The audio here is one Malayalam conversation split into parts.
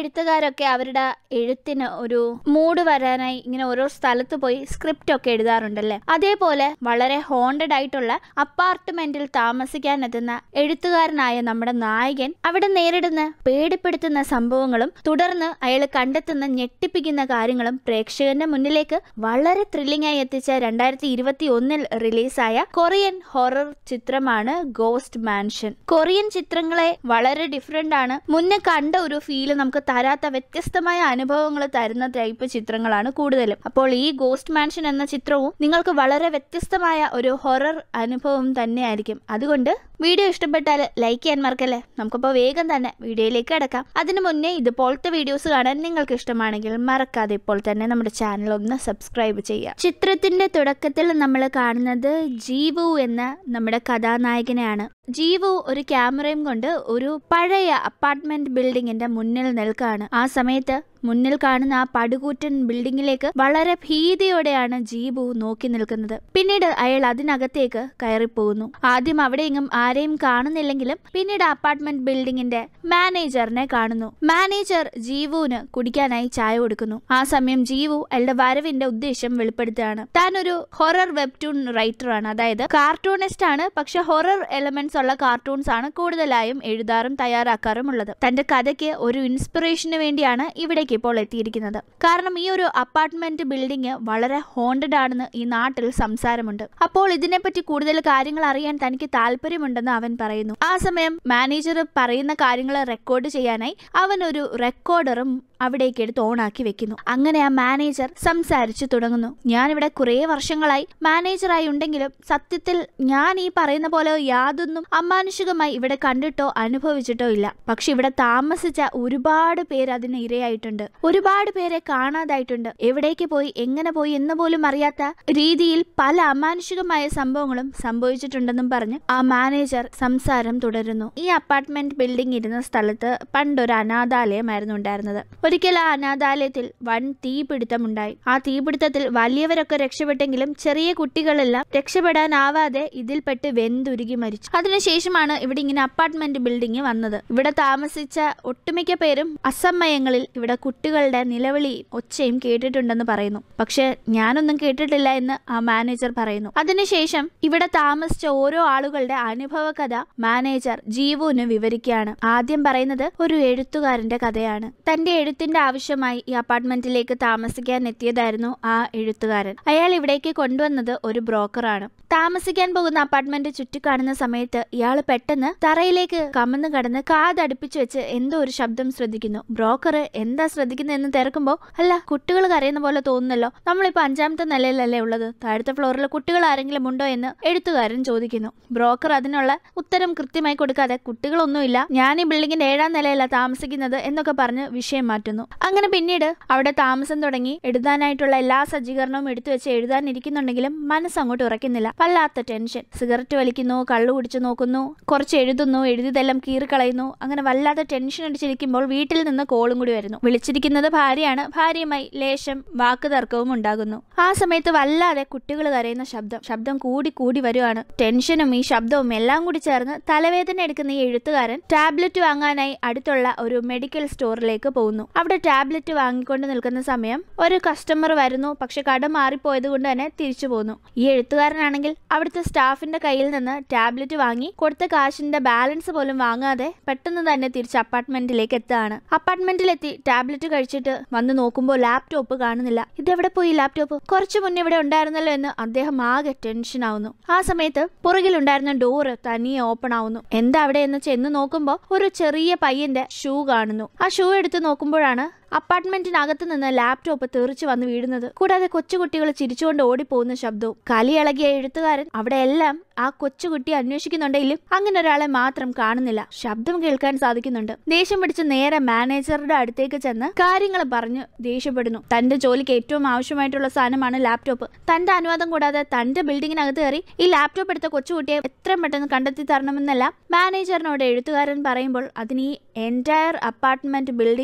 എഴുത്തുകാരൊക്കെ അവരുടെ എഴുത്തിന് ഒരു മൂഡ് വരാനായി ഇങ്ങനെ ഓരോ സ്ഥലത്ത് പോയി സ്ക്രിപ്റ്റ് ഒക്കെ എഴുതാറുണ്ടല്ലേ അതേപോലെ വളരെ ഹോണ്ടഡ് ആയിട്ടുള്ള അപ്പാർട്ട്മെന്റിൽ താമസിക്കാനെത്തുന്ന എഴുത്തുകാരനായ നമ്മുടെ നായകൻ അവിടെ നേരിടുന്ന പേടിപ്പെടുത്തുന്ന സംഭവങ്ങളും തുടർന്ന് അയാൾ കണ്ടെത്തുന്ന ഞെട്ടിപ്പിക്കുന്ന കാര്യങ്ങളും പ്രേക്ഷകന്റെ മുന്നിലേക്ക് വളരെ ത്രില്ലിംഗ് ആയി എത്തിച്ച രണ്ടായിരത്തി ഇരുപത്തി ഒന്നിൽ റിലീസായ കൊറിയൻ ഹൊറർ ചിത്രമാണ് ഗോസ്റ്റ് മാൻഷൻ കൊറിയൻ ചിത്രങ്ങളെ വളരെ ഡിഫറെന്റ് ആണ് മുന്നേ കണ്ട ഒരു ഫീല് നമുക്ക് തരാത്ത വ്യത്യസ്തമായ അനുഭവങ്ങൾ തരുന്ന ടൈപ്പ് ചിത്രങ്ങളാണ് കൂടുതലും അപ്പോൾ ഈ ഗോസ്റ്റ് മാൻഷൻ എന്ന ചിത്രവും നിങ്ങൾക്ക് വളരെ വ്യത്യസ്തമായ ഒരു ഹൊറർ അനുഭവം തന്നെയായിരിക്കും അതുകൊണ്ട് വീഡിയോ ഇഷ്ടപ്പെട്ടാൽ ലൈക്ക് ചെയ്യാൻ മറക്കല്ലേ നമുക്കപ്പോൾ വേഗം തന്നെ വീഡിയോയിലേക്ക് കിടക്കാം അതിനു മുന്നേ ഇതുപോലത്തെ വീഡിയോസ് കാണാൻ നിങ്ങൾക്ക് ഇഷ്ടമാണെങ്കിൽ മറക്കാതെ ഇപ്പോൾ തന്നെ നമ്മുടെ ചാനൽ ഒന്ന് സബ്സ്ക്രൈബ് ചെയ്യുക ചിത്രത്തിന്റെ തുടക്കത്തിൽ നമ്മൾ കാണുന്നത് ജീവു എന്ന നമ്മുടെ കഥാനായകനെയാണ് ജീവു ഒരു ക്യാമറയും കൊണ്ട് ഒരു പഴയ അപ്പാർട്ട്മെന്റ് ബിൽഡിങ്ങിന്റെ മുന്നിൽ നിൽക്കാണ് ആ സമയത്ത് മുന്നിൽ കാണുന്ന ആ പടുകൂറ്റൻ ബിൽഡിങ്ങിലേക്ക് വളരെ ഭീതിയോടെയാണ് ജീബു നോക്കി നിൽക്കുന്നത് പിന്നീട് അയാൾ അതിനകത്തേക്ക് കയറിപ്പോകുന്നു ആദ്യം അവിടെയെങ്ങും ആരെയും കാണുന്നില്ലെങ്കിലും പിന്നീട് അപ്പാർട്ട്മെന്റ് ബിൽഡിങ്ങിന്റെ മാനേജറിനെ കാണുന്നു മാനേജർ ജീവുവിന് കുടിക്കാനായി ചായ കൊടുക്കുന്നു ആ സമയം ജീവു അയാളുടെ വരവിന്റെ ഉദ്ദേശം വെളിപ്പെടുത്തുകയാണ് താൻ ഒരു ഹൊറർ വെബ്റ്റൂൺ റൈറ്റർ ആണ് അതായത് കാർട്ടൂണിസ്റ്റ് ആണ് പക്ഷെ ഹൊറർ എലമെന്റ്സ് ഉള്ള കാർട്ടൂൺസ് ആണ് കൂടുതലായും എഴുതാറും തയ്യാറാക്കാറും ഉള്ളത് തന്റെ കഥയ്ക്ക് ഒരു ഇൻസ്പിറേഷന് വേണ്ടിയാണ് ഇവിടേക്ക് ഇപ്പോൾ എത്തിയിരിക്കുന്നത് കാരണം ഈ ഒരു അപ്പാർട്ട്മെന്റ് ബിൽഡിംഗ് വളരെ ഹോണ്ടഡ് ആണെന്ന് ഈ നാട്ടിൽ സംസാരമുണ്ട് അപ്പോൾ ഇതിനെപ്പറ്റി കൂടുതൽ കാര്യങ്ങൾ അറിയാൻ തനിക്ക് താല്പര്യമുണ്ടെന്ന് അവൻ പറയുന്നു ആ സമയം മാനേജർ പറയുന്ന കാര്യങ്ങൾ റെക്കോർഡ് ചെയ്യാനായി അവൻ ഒരു റെക്കോർഡറും അവിടേക്ക് എടുത്ത് ഓണാക്കി വെക്കുന്നു അങ്ങനെ ആ മാനേജർ സംസാരിച്ചു തുടങ്ങുന്നു ഞാനിവിടെ കുറേ വർഷങ്ങളായി മാനേജറായി ഉണ്ടെങ്കിലും സത്യത്തിൽ ഞാൻ ഈ പറയുന്ന പോലെ യാതൊന്നും അമാനുഷികമായി ഇവിടെ കണ്ടിട്ടോ അനുഭവിച്ചിട്ടോ ഇല്ല പക്ഷെ ഇവിടെ താമസിച്ച ഒരുപാട് പേര് അതിന് ഇരയായിട്ടുണ്ട് ഒരുപാട് പേരെ കാണാതായിട്ടുണ്ട് എവിടേക്ക് പോയി എങ്ങനെ പോയി എന്ന് പോലും അറിയാത്ത രീതിയിൽ പല അമാനുഷികമായ സംഭവങ്ങളും സംഭവിച്ചിട്ടുണ്ടെന്നും പറഞ്ഞ് ആ മാനേജർ സംസാരം തുടരുന്നു ഈ അപ്പാർട്ട്മെന്റ് ബിൽഡിംഗ് ഇരുന്ന സ്ഥലത്ത് പണ്ടൊരു അനാഥാലയമായിരുന്നു ഉണ്ടായിരുന്നത് ഒരിക്കൽ ആ അനാഥാലയത്തിൽ വൻ തീപിടുത്തമുണ്ടായി ആ തീപിടുത്തത്തിൽ വലിയവരൊക്കെ രക്ഷപ്പെട്ടെങ്കിലും ചെറിയ കുട്ടികളെല്ലാം രക്ഷപ്പെടാനാവാതെ ഇതിൽപ്പെട്ട് വെന്തുരുകി മരിച്ചു അതിനുശേഷമാണ് ഇവിടെ ഇങ്ങനെ അപ്പാർട്ട്മെന്റ് ബിൽഡിംഗ് വന്നത് ഇവിടെ താമസിച്ച ഒട്ടുമിക്ക പേരും അസമയങ്ങളിൽ ഇവിടെ കുട്ടികളുടെ നിലവിളി ഒച്ചയും കേട്ടിട്ടുണ്ടെന്ന് പറയുന്നു പക്ഷെ ഞാനൊന്നും കേട്ടിട്ടില്ല എന്ന് ആ മാനേജർ പറയുന്നു അതിനുശേഷം ഇവിടെ താമസിച്ച ഓരോ ആളുകളുടെ അനുഭവ കഥ മാനേജർ ജീവുവിന് വിവരിക്കുകയാണ് ആദ്യം പറയുന്നത് ഒരു എഴുത്തുകാരന്റെ കഥയാണ് തന്റെ എഴുത്തിന്റെ ആവശ്യമായി ഈ അപ്പാർട്ട്മെന്റിലേക്ക് താമസിക്കാൻ എത്തിയതായിരുന്നു ആ എഴുത്തുകാരൻ അയാൾ ഇവിടേക്ക് കൊണ്ടുവന്നത് ഒരു ബ്രോക്കറാണ് താമസിക്കാൻ പോകുന്ന അപ്പാർട്ട്മെന്റ് ചുറ്റിക്കാണുന്ന സമയത്ത് ഇയാൾ പെട്ടെന്ന് തറയിലേക്ക് കമന്ന് കടന്ന് കാതടുപ്പിച്ചു വെച്ച് എന്തോ ഒരു ശബ്ദം ശ്രദ്ധിക്കുന്നു ബ്രോക്കർ എന്താ ശ്രദ്ധിക്കുന്നതെന്ന് തിരക്കുമ്പോൾ അല്ല കുട്ടികൾ കരയുന്ന പോലെ തോന്നുന്നല്ലോ നമ്മളിപ്പോ അഞ്ചാമത്തെ നിലയിലല്ലേ ഉള്ളത് താഴത്തെ ഫ്ലോറിൽ കുട്ടികൾ ആരെങ്കിലും ഉണ്ടോ എന്ന് എഴുത്തുകാരൻ ചോദിക്കുന്നു ബ്രോക്കർ അതിനുള്ള ഉത്തരം കൃത്യമായി കൊടുക്കാതെ കുട്ടികളൊന്നുമില്ല ഞാൻ ഈ ബിൽഡിങ്ങിന്റെ ഏഴാം നിലയിലാണ് താമസിക്കുന്നത് എന്നൊക്കെ പറഞ്ഞ് വിഷയം മാറ്റുന്നു അങ്ങനെ പിന്നീട് അവിടെ താമസം തുടങ്ങി എഴുതാനായിട്ടുള്ള എല്ലാ സജ്ജീകരണവും എടുത്തു വെച്ച് എഴുതാനിരിക്കുന്നുണ്ടെങ്കിലും മനസ്സ് അങ്ങോട്ട് ഉറക്കുന്നില്ല വല്ലാത്ത ടെൻഷൻ സിഗരറ്റ് വലിക്കുന്നു കള്ളു കുടിച്ചു നോക്കുന്നു കുറച്ച് എഴുതുന്നു എഴുതിയതെല്ലാം കീറിക്കളയുന്നു അങ്ങനെ വല്ലാത്ത ടെൻഷൻ അടിച്ചിരിക്കുമ്പോൾ വീട്ടിൽ നിന്ന് കോളും കൂടി വരുന്നു വിളിച്ചിരിക്കുന്നത് ഭാര്യയാണ് ഭാര്യയുമായി ലേശം വാക്ക് തർക്കവും ഉണ്ടാകുന്നു ആ സമയത്ത് വല്ലാതെ കുട്ടികൾ കരയുന്ന ശബ്ദം ശബ്ദം കൂടി കൂടി വരുവാണ് ടെൻഷനും ഈ ശബ്ദവും എല്ലാം കൂടി ചേർന്ന് തലവേദന എടുക്കുന്ന ഈ എഴുത്തുകാരൻ ടാബ്ലറ്റ് വാങ്ങാനായി അടുത്തുള്ള ഒരു മെഡിക്കൽ സ്റ്റോറിലേക്ക് പോകുന്നു അവിടെ ടാബ്ലറ്റ് വാങ്ങിക്കൊണ്ട് നിൽക്കുന്ന സമയം ഒരു കസ്റ്റമർ വരുന്നു പക്ഷെ കട മാറിപ്പോയത് കൊണ്ട് തന്നെ തിരിച്ചു പോന്നു ഈ എഴുത്തുകാരനാണെങ്കിൽ അവിടുത്തെ സ്റ്റാഫിന്റെ കയ്യിൽ നിന്ന് ടാബ്ലറ്റ് വാങ്ങി കൊടുത്ത കാശിന്റെ ബാലൻസ് പോലും വാങ്ങാതെ പെട്ടെന്ന് തന്നെ തിരിച്ച് അപ്പാർട്ട്മെന്റിലേക്ക് എത്താണ് അപ്പാർട്ട്മെന്റിലെത്തി ടാബ്ലറ്റ് കഴിച്ചിട്ട് വന്ന് നോക്കുമ്പോൾ ലാപ്ടോപ്പ് കാണുന്നില്ല ഇതെവിടെ പോയി ലാപ്ടോപ്പ് കുറച്ചു മുന്നേ ഇവിടെ ഉണ്ടായിരുന്നല്ലോ എന്ന് അദ്ദേഹം ആകെ ടെൻഷൻ ആവുന്നു ആ സമയത്ത് പുറകിലുണ്ടായിരുന്ന ഡോറ് തനിയെ ഓപ്പൺ ആവുന്നു എന്താ അവിടെ എന്ന് ചെന്ന് നോക്കുമ്പോൾ ഒരു ചെറിയ പയ്യന്റെ ഷൂ കാണുന്നു ആ ഷൂ എടുത്ത് നോക്കുമ്പോഴാണ് അപ്പാർട്ട്മെന്റിനകത്ത് നിന്ന് ലാപ്ടോപ്പ് തെറിച്ചു വന്ന് വീഴുന്നത് കൂടാതെ കൊച്ചുകുട്ടികൾ ചിരിച്ചുകൊണ്ട് ഓടിപ്പോകുന്ന ശബ്ദവും കലിയിളകിയ എഴുത്തുകാരൻ അവിടെ എല്ലാം ആ കൊച്ചുകുട്ടിയെ അന്വേഷിക്കുന്നുണ്ടെങ്കിലും അങ്ങനെ ഒരാളെ മാത്രം കാണുന്നില്ല ശബ്ദം കേൾക്കാൻ സാധിക്കുന്നുണ്ട് ദേഷ്യം പിടിച്ച് നേരെ മാനേജറുടെ അടുത്തേക്ക് ചെന്ന് കാര്യങ്ങൾ പറഞ്ഞ് ദേഷ്യപ്പെടുന്നു തന്റെ ജോലിക്ക് ഏറ്റവും ആവശ്യമായിട്ടുള്ള സാധനമാണ് ലാപ്ടോപ്പ് തന്റെ അനുവാദം കൂടാതെ തന്റെ ബിൽഡിങ്ങിനകത്ത് കയറി ഈ ലാപ്ടോപ്പ് എടുത്ത കൊച്ചുകുട്ടിയെ എത്രയും പെട്ടെന്ന് കണ്ടെത്തി തരണമെന്നല്ല മാനേജറിനോട് എഴുത്തുകാരൻ പറയുമ്പോൾ അതിന് ഈ എൻറ്റയർ അപ്പാർട്ട്മെന്റ് ബിൽഡിങ്ങിലെ കൊച്ചു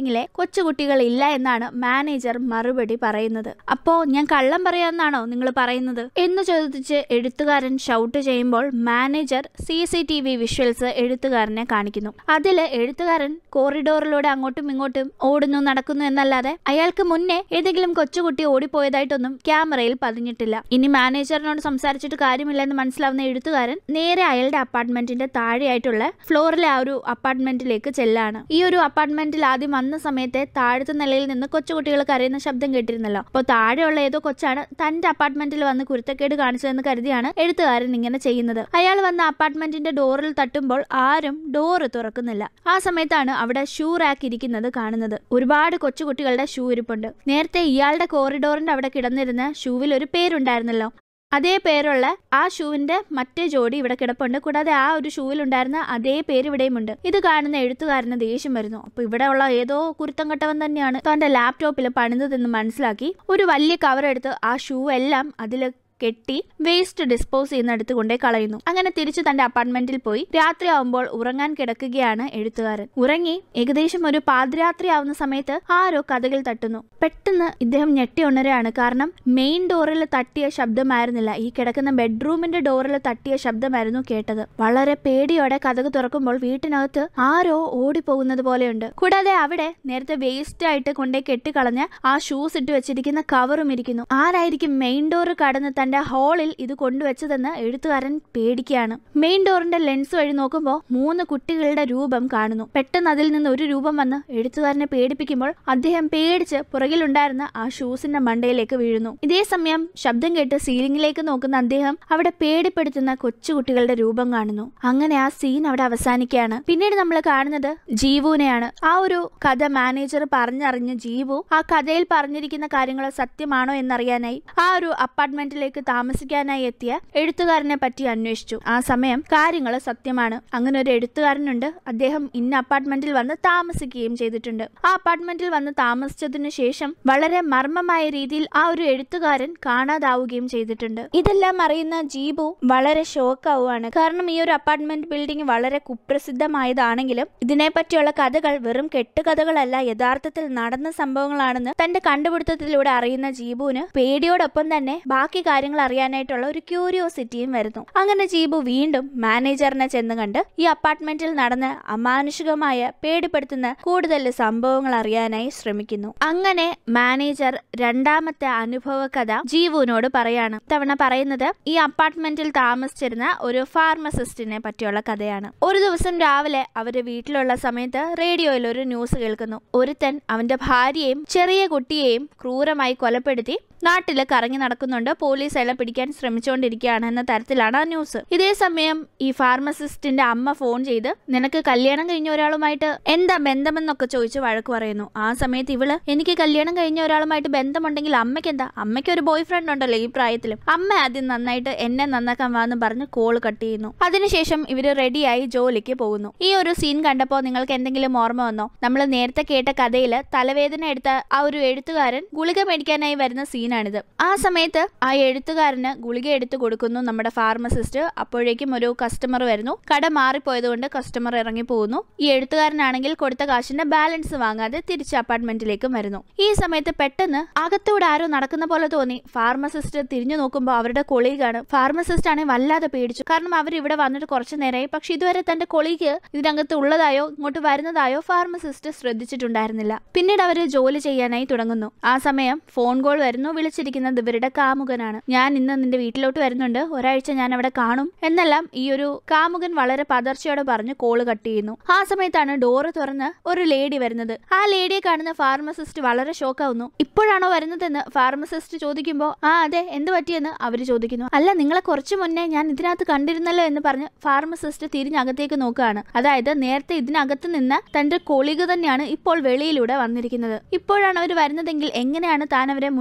കൊച്ചുകുട്ടികൾ ഇല്ല എന്നാണ് മാനേജർ മറുപടി പറയുന്നത് അപ്പോ ഞാൻ കള്ളം പറയാമെന്നാണോ നിങ്ങൾ പറയുന്നത് എന്ന് ചോദിച്ച് എഴുത്തുകാരൻ ഷൗട്ട് ചെയ്യുമ്പോൾ manager C C T V visuals എഴുത്തുകാരനെ കാണിക്കുന്നു അതില് എഴുത്തുകാരൻ കോറിഡോറിലൂടെ അങ്ങോട്ടും ഇങ്ങോട്ടും ഓടുന്നു നടക്കുന്നു എന്നല്ലാതെ അയാൾക്ക് മുന്നേ ഏതെങ്കിലും കൊച്ചുകുട്ടി ഓടിപ്പോയതായിട്ടൊന്നും ക്യാമറയിൽ പതിഞ്ഞിട്ടില്ല ഇനി മാനേജറിനോട് സംസാരിച്ചിട്ട് കാര്യമില്ലെന്ന് മനസ്സിലാവുന്ന എഴുത്തുകാരൻ നേരെ അയാളുടെ അപ്പാർട്ട്മെന്റിന്റെ താഴെയായിട്ടുള്ള ഫ്ലോറിലെ ആ ഒരു അപ്പാർട്ട്മെന്റിലേക്ക് ചെല്ലാണ് ഈ ഒരു അപ്പാർട്ട്മെന്റിൽ ആദ്യം വന്ന സമയത്തെ താഴത്തെ നിലയിൽ നിന്ന് കൊച്ചുകുട്ടികൾ കരയുന്ന ശബ്ദം കേട്ടിരുന്നല്ലോ അപ്പോൾ താഴെയുള്ള ഏതോ കൊച്ചാണ് തന്റെ അപ്പാർട്ട്മെന്റിൽ വന്ന് കുരുത്തക്കേട് കാണിച്ചതെന്ന് കരുതിയാണ് എഴുത്തുകാരൻ ഇങ്ങനെ ചെയ്യുന്നത് അയാൾ വന്ന അപ്പാർട്ട്മെന്റിന്റെ ഡോറിൽ തട്ടുമ്പോൾ ആരും ഡോറ് തുറക്കുന്നില്ല ആ സമയത്താണ് അവിടെ ഷൂ റാക്ക് ഇരിക്കുന്നത് കാണുന്നത് ഒരുപാട് കൊച്ചുകുട്ടികളുടെ ഷൂ ഇരിപ്പുണ്ട് നേരത്തെ ഇയാളുടെ കോറിഡോറിന്റെ അവിടെ കിടന്നിരുന്ന ഷൂവിൽ ഒരു പേരുണ്ടായിരുന്നല്ലോ അതേ പേരുള്ള ആ ഷൂവിന്റെ മറ്റേ ജോഡി ഇവിടെ കിടപ്പുണ്ട് കൂടാതെ ആ ഒരു ഷൂവിൽ ഉണ്ടായിരുന്ന അതേ പേര് ഇവിടെയുമുണ്ട് ഇത് കാണുന്ന എഴുത്തുകാരന് ദേഷ്യം വരുന്നു അപ്പൊ ഇവിടെ ഉള്ള ഏതോ കുരുത്തം കെട്ടവൻ തന്നെയാണ് തന്റെ ലാപ്ടോപ്പിൽ പണിതതെന്ന് മനസ്സിലാക്കി ഒരു വലിയ കവർ എടുത്ത് ആ ഷൂ എല്ലാം അതിൽ കെട്ടി വേസ്റ്റ് ഡിസ്പോസ് ചെയ്യുന്നിടത്ത് കൊണ്ടേ കളയുന്നു അങ്ങനെ തിരിച്ചു തന്റെ അപ്പാർട്ട്മെന്റിൽ പോയി രാത്രിയാവുമ്പോൾ ഉറങ്ങാൻ കിടക്കുകയാണ് എഴുത്തുകാരൻ ഉറങ്ങി ഏകദേശം ഒരു പാതിരാത്രി ആവുന്ന സമയത്ത് ആരോ കഥകൾ തട്ടുന്നു പെട്ടെന്ന് ഇദ്ദേഹം ഞെട്ടി ഉണരുകയാണ് കാരണം മെയിൻ ഡോറിൽ തട്ടിയ ശബ്ദമായിരുന്നില്ല ഈ കിടക്കുന്ന ബെഡ്റൂമിന്റെ ഡോറിൽ തട്ടിയ ശബ്ദമായിരുന്നു കേട്ടത് വളരെ പേടിയോടെ കഥക് തുറക്കുമ്പോൾ വീട്ടിനകത്ത് ആരോ ഓടിപ്പോകുന്നത് പോലെയുണ്ട് കൂടാതെ അവിടെ നേരത്തെ വേസ്റ്റ് ആയിട്ട് കൊണ്ടേ കെട്ടിക്കളഞ്ഞ ആ ഷൂസ് ഇട്ട് വെച്ചിരിക്കുന്ന കവറും ഇരിക്കുന്നു ആരായിരിക്കും മെയിൻ ഡോർ കടന്ന് തന്റെ ഹാളിൽ ഇത് കൊണ്ടുവച്ചതെന്ന് എഴുത്തുകാരൻ പേടിക്കുകയാണ് മെയിൻ ഡോറിന്റെ ലെൻസ് വഴി നോക്കുമ്പോൾ മൂന്ന് കുട്ടികളുടെ രൂപം കാണുന്നു പെട്ടെന്ന് അതിൽ നിന്ന് ഒരു രൂപം വന്ന് എഴുത്തുകാരനെ പേടിപ്പിക്കുമ്പോൾ അദ്ദേഹം പേടിച്ച് പുറകിലുണ്ടായിരുന്ന ആ ഷൂസിന്റെ മണ്ടയിലേക്ക് വീഴുന്നു ഇതേ സമയം ശബ്ദം കേട്ട് സീലിംഗിലേക്ക് നോക്കുന്ന അദ്ദേഹം അവിടെ പേടിപ്പെടുത്തുന്ന കൊച്ചുകുട്ടികളുടെ രൂപം കാണുന്നു അങ്ങനെ ആ സീൻ അവിടെ അവസാനിക്കുകയാണ് പിന്നീട് നമ്മൾ കാണുന്നത് ജീവുവിനെയാണ് ആ ഒരു കഥ മാനേജർ പറഞ്ഞറിഞ്ഞ് ജീവു ആ കഥയിൽ പറഞ്ഞിരിക്കുന്ന കാര്യങ്ങൾ സത്യമാണോ എന്നറിയാനായി ആ ഒരു അപ്പാർട്ട്മെന്റിലേക്ക് താമസിക്കാനായി എത്തിയ എഴുത്തുകാരനെ പറ്റി അന്വേഷിച്ചു ആ സമയം കാര്യങ്ങൾ സത്യമാണ് അങ്ങനെ ഒരു എഴുത്തുകാരനുണ്ട് അദ്ദേഹം ഇന്ന അപ്പാർട്ട്മെന്റിൽ വന്ന് താമസിക്കുകയും ചെയ്തിട്ടുണ്ട് ആ അപ്പാർട്ട്മെന്റിൽ വന്ന് താമസിച്ചതിനു ശേഷം വളരെ മർമ്മമായ രീതിയിൽ ആ ഒരു എഴുത്തുകാരൻ കാണാതാവുകയും ചെയ്തിട്ടുണ്ട് ഇതെല്ലാം അറിയുന്ന ജീബു വളരെ ഷോക്കാവുകയാണ് കാരണം ഈ ഒരു അപ്പാർട്ട്മെന്റ് ബിൽഡിംഗ് വളരെ കുപ്രസിദ്ധമായതാണെങ്കിലും ഇതിനെപ്പറ്റിയുള്ള കഥകൾ വെറും കെട്ടുകഥകളല്ല യഥാർത്ഥത്തിൽ നടന്ന സംഭവങ്ങളാണെന്ന് തന്റെ കണ്ടുപിടുത്തത്തിലൂടെ അറിയുന്ന ജീബുവിന് പേടിയോടൊപ്പം തന്നെ ബാക്കി കാര്യങ്ങൾ അറിയാനായിട്ടുള്ള ഒരു ക്യൂരിയോസിറ്റിയും വരുന്നു അങ്ങനെ ജീബു വീണ്ടും മാനേജറിനെ ചെന്ന് കണ്ട് ഈ അപ്പാർട്ട്മെന്റിൽ നടന്ന അമാനുഷികമായ പേടിപ്പെടുത്തുന്ന കൂടുതൽ സംഭവങ്ങൾ അറിയാനായി ശ്രമിക്കുന്നു അങ്ങനെ മാനേജർ രണ്ടാമത്തെ അനുഭവ കഥ ജീവുവിനോട് പറയാണ് തവണ പറയുന്നത് ഈ അപ്പാർട്ട്മെന്റിൽ താമസിച്ചിരുന്ന ഒരു ഫാർമസിസ്റ്റിനെ പറ്റിയുള്ള കഥയാണ് ഒരു ദിവസം രാവിലെ അവര് വീട്ടിലുള്ള സമയത്ത് റേഡിയോയിൽ ഒരു ന്യൂസ് കേൾക്കുന്നു ഒരുത്തൻ അവന്റെ ഭാര്യയെയും ചെറിയ കുട്ടിയെയും ക്രൂരമായി കൊലപ്പെടുത്തി നാട്ടില് കറങ്ങി നടക്കുന്നുണ്ട് പോലീസ് അയാളെ പിടിക്കാൻ ശ്രമിച്ചുകൊണ്ടിരിക്കുകയാണ് എന്ന തരത്തിലാണ് ആ ന്യൂസ് ഇതേ സമയം ഈ ഫാർമസിസ്റ്റിന്റെ അമ്മ ഫോൺ ചെയ്ത് നിനക്ക് കല്യാണം കഴിഞ്ഞ ഒരാളുമായിട്ട് എന്താ ബന്ധമെന്നൊക്കെ ചോദിച്ച് വഴക്ക് പറയുന്നു ആ സമയത്ത് ഇവള് എനിക്ക് കല്യാണം കഴിഞ്ഞ ഒരാളുമായിട്ട് ബന്ധമുണ്ടെങ്കിൽ അമ്മയ്ക്ക് എന്താ അമ്മയ്ക്ക് ഒരു ബോയ് ഫ്രണ്ട് ഉണ്ടല്ലോ ഈ പ്രായത്തിലും അമ്മ ആദ്യം നന്നായിട്ട് എന്നെ നന്നാക്കാൻ വാന്ന് പറഞ്ഞ് കോൾ കട്ട് ചെയ്യുന്നു അതിനുശേഷം ഇവര് റെഡിയായി ജോലിക്ക് പോകുന്നു ഈ ഒരു സീൻ കണ്ടപ്പോൾ നിങ്ങൾക്ക് എന്തെങ്കിലും ഓർമ്മ വന്നോ നമ്മൾ നേരത്തെ കേട്ട കഥയിൽ തലവേദന എടുത്ത ആ ഒരു എഴുത്തുകാരൻ ഗുളിക മേടിക്കാനായി വരുന്ന സീനാണിത് ആ സമയത്ത് ആ എഴുത്തുകാരന് ഗുളിക എടുത്തു കൊടുക്കുന്നു നമ്മുടെ ഫാർമസിസ്റ്റ് അപ്പോഴേക്കും ഒരു കസ്റ്റമർ വരുന്നു കട മാറിപ്പോയതുകൊണ്ട് കസ്റ്റമർ ഇറങ്ങി പോകുന്നു ഈ എഴുത്തുകാരനാണെങ്കിൽ കൊടുത്ത കാശിന്റെ ബാലൻസ് വാങ്ങാതെ തിരിച്ച് അപ്പാർട്ട്മെന്റിലേക്കും വരുന്നു ഈ സമയത്ത് പെട്ടെന്ന് അകത്തൂടെ ആരോ നടക്കുന്ന പോലെ തോന്നി ഫാർമസിസ്റ്റ് തിരിഞ്ഞു നോക്കുമ്പോൾ അവരുടെ കൊളീഗാണ് ഫാർമസിസ്റ്റ് ആണെങ്കിൽ വല്ലാതെ പേടിച്ചു കാരണം അവർ ഇവിടെ വന്നിട്ട് കുറച്ചു നേരമായി പക്ഷെ ഇതുവരെ തന്റെ കൊളീഗ് ഇതിനകത്ത് ഉള്ളതായോ ഇങ്ങോട്ട് വരുന്നതായോ ഫാർമസിസ്റ്റ് ശ്രദ്ധിച്ചിട്ടുണ്ടായിരുന്നില്ല പിന്നീട് അവര് ജോലി ചെയ്യാനായി തുടങ്ങുന്നു ആ സമയം ഫോൺ കോൾ വരുന്നു വിളിച്ചിരിക്കുന്നത് ഇവരുടെ കാമുകനാണ് ഞാൻ ഇന്ന് നിന്റെ വീട്ടിലോട്ട് വരുന്നുണ്ട് ഒരാഴ്ച ഞാൻ അവിടെ കാണും എന്നെല്ലാം ഈ ഒരു കാമുകൻ വളരെ പതർച്ചയോടെ പറഞ്ഞ് കോള് കട്ട് ചെയ്യുന്നു ആ സമയത്താണ് ഡോറ് തുറന്ന് ഒരു ലേഡി വരുന്നത് ആ ലേഡിയെ കാണുന്ന ഫാർമസിസ്റ്റ് വളരെ ഷോക്കാവുന്നു ഇപ്പോഴാണോ വരുന്നതെന്ന് ഫാർമസിസ്റ്റ് ചോദിക്കുമ്പോൾ ആ അതെ എന്ത് പറ്റിയെന്ന് അവര് ചോദിക്കുന്നു അല്ല നിങ്ങളെ കുറച്ചു മുന്നേ ഞാൻ ഇതിനകത്ത് കണ്ടിരുന്നല്ലോ എന്ന് പറഞ്ഞ് ഫാർമസിസ്റ്റ് തിരിഞ്ഞകത്തേക്ക് നോക്കുകയാണ് അതായത് നേരത്തെ ഇതിനകത്ത് നിന്ന് തന്റെ കൊളിക തന്നെയാണ് ഇപ്പോൾ വെളിയിലൂടെ വന്നിരിക്കുന്നത് ഇപ്പോഴാണ് അവർ വരുന്നതെങ്കിൽ എങ്ങനെയാണ് താൻ അവരെ മുന്നേ ഇതിനകത്ത്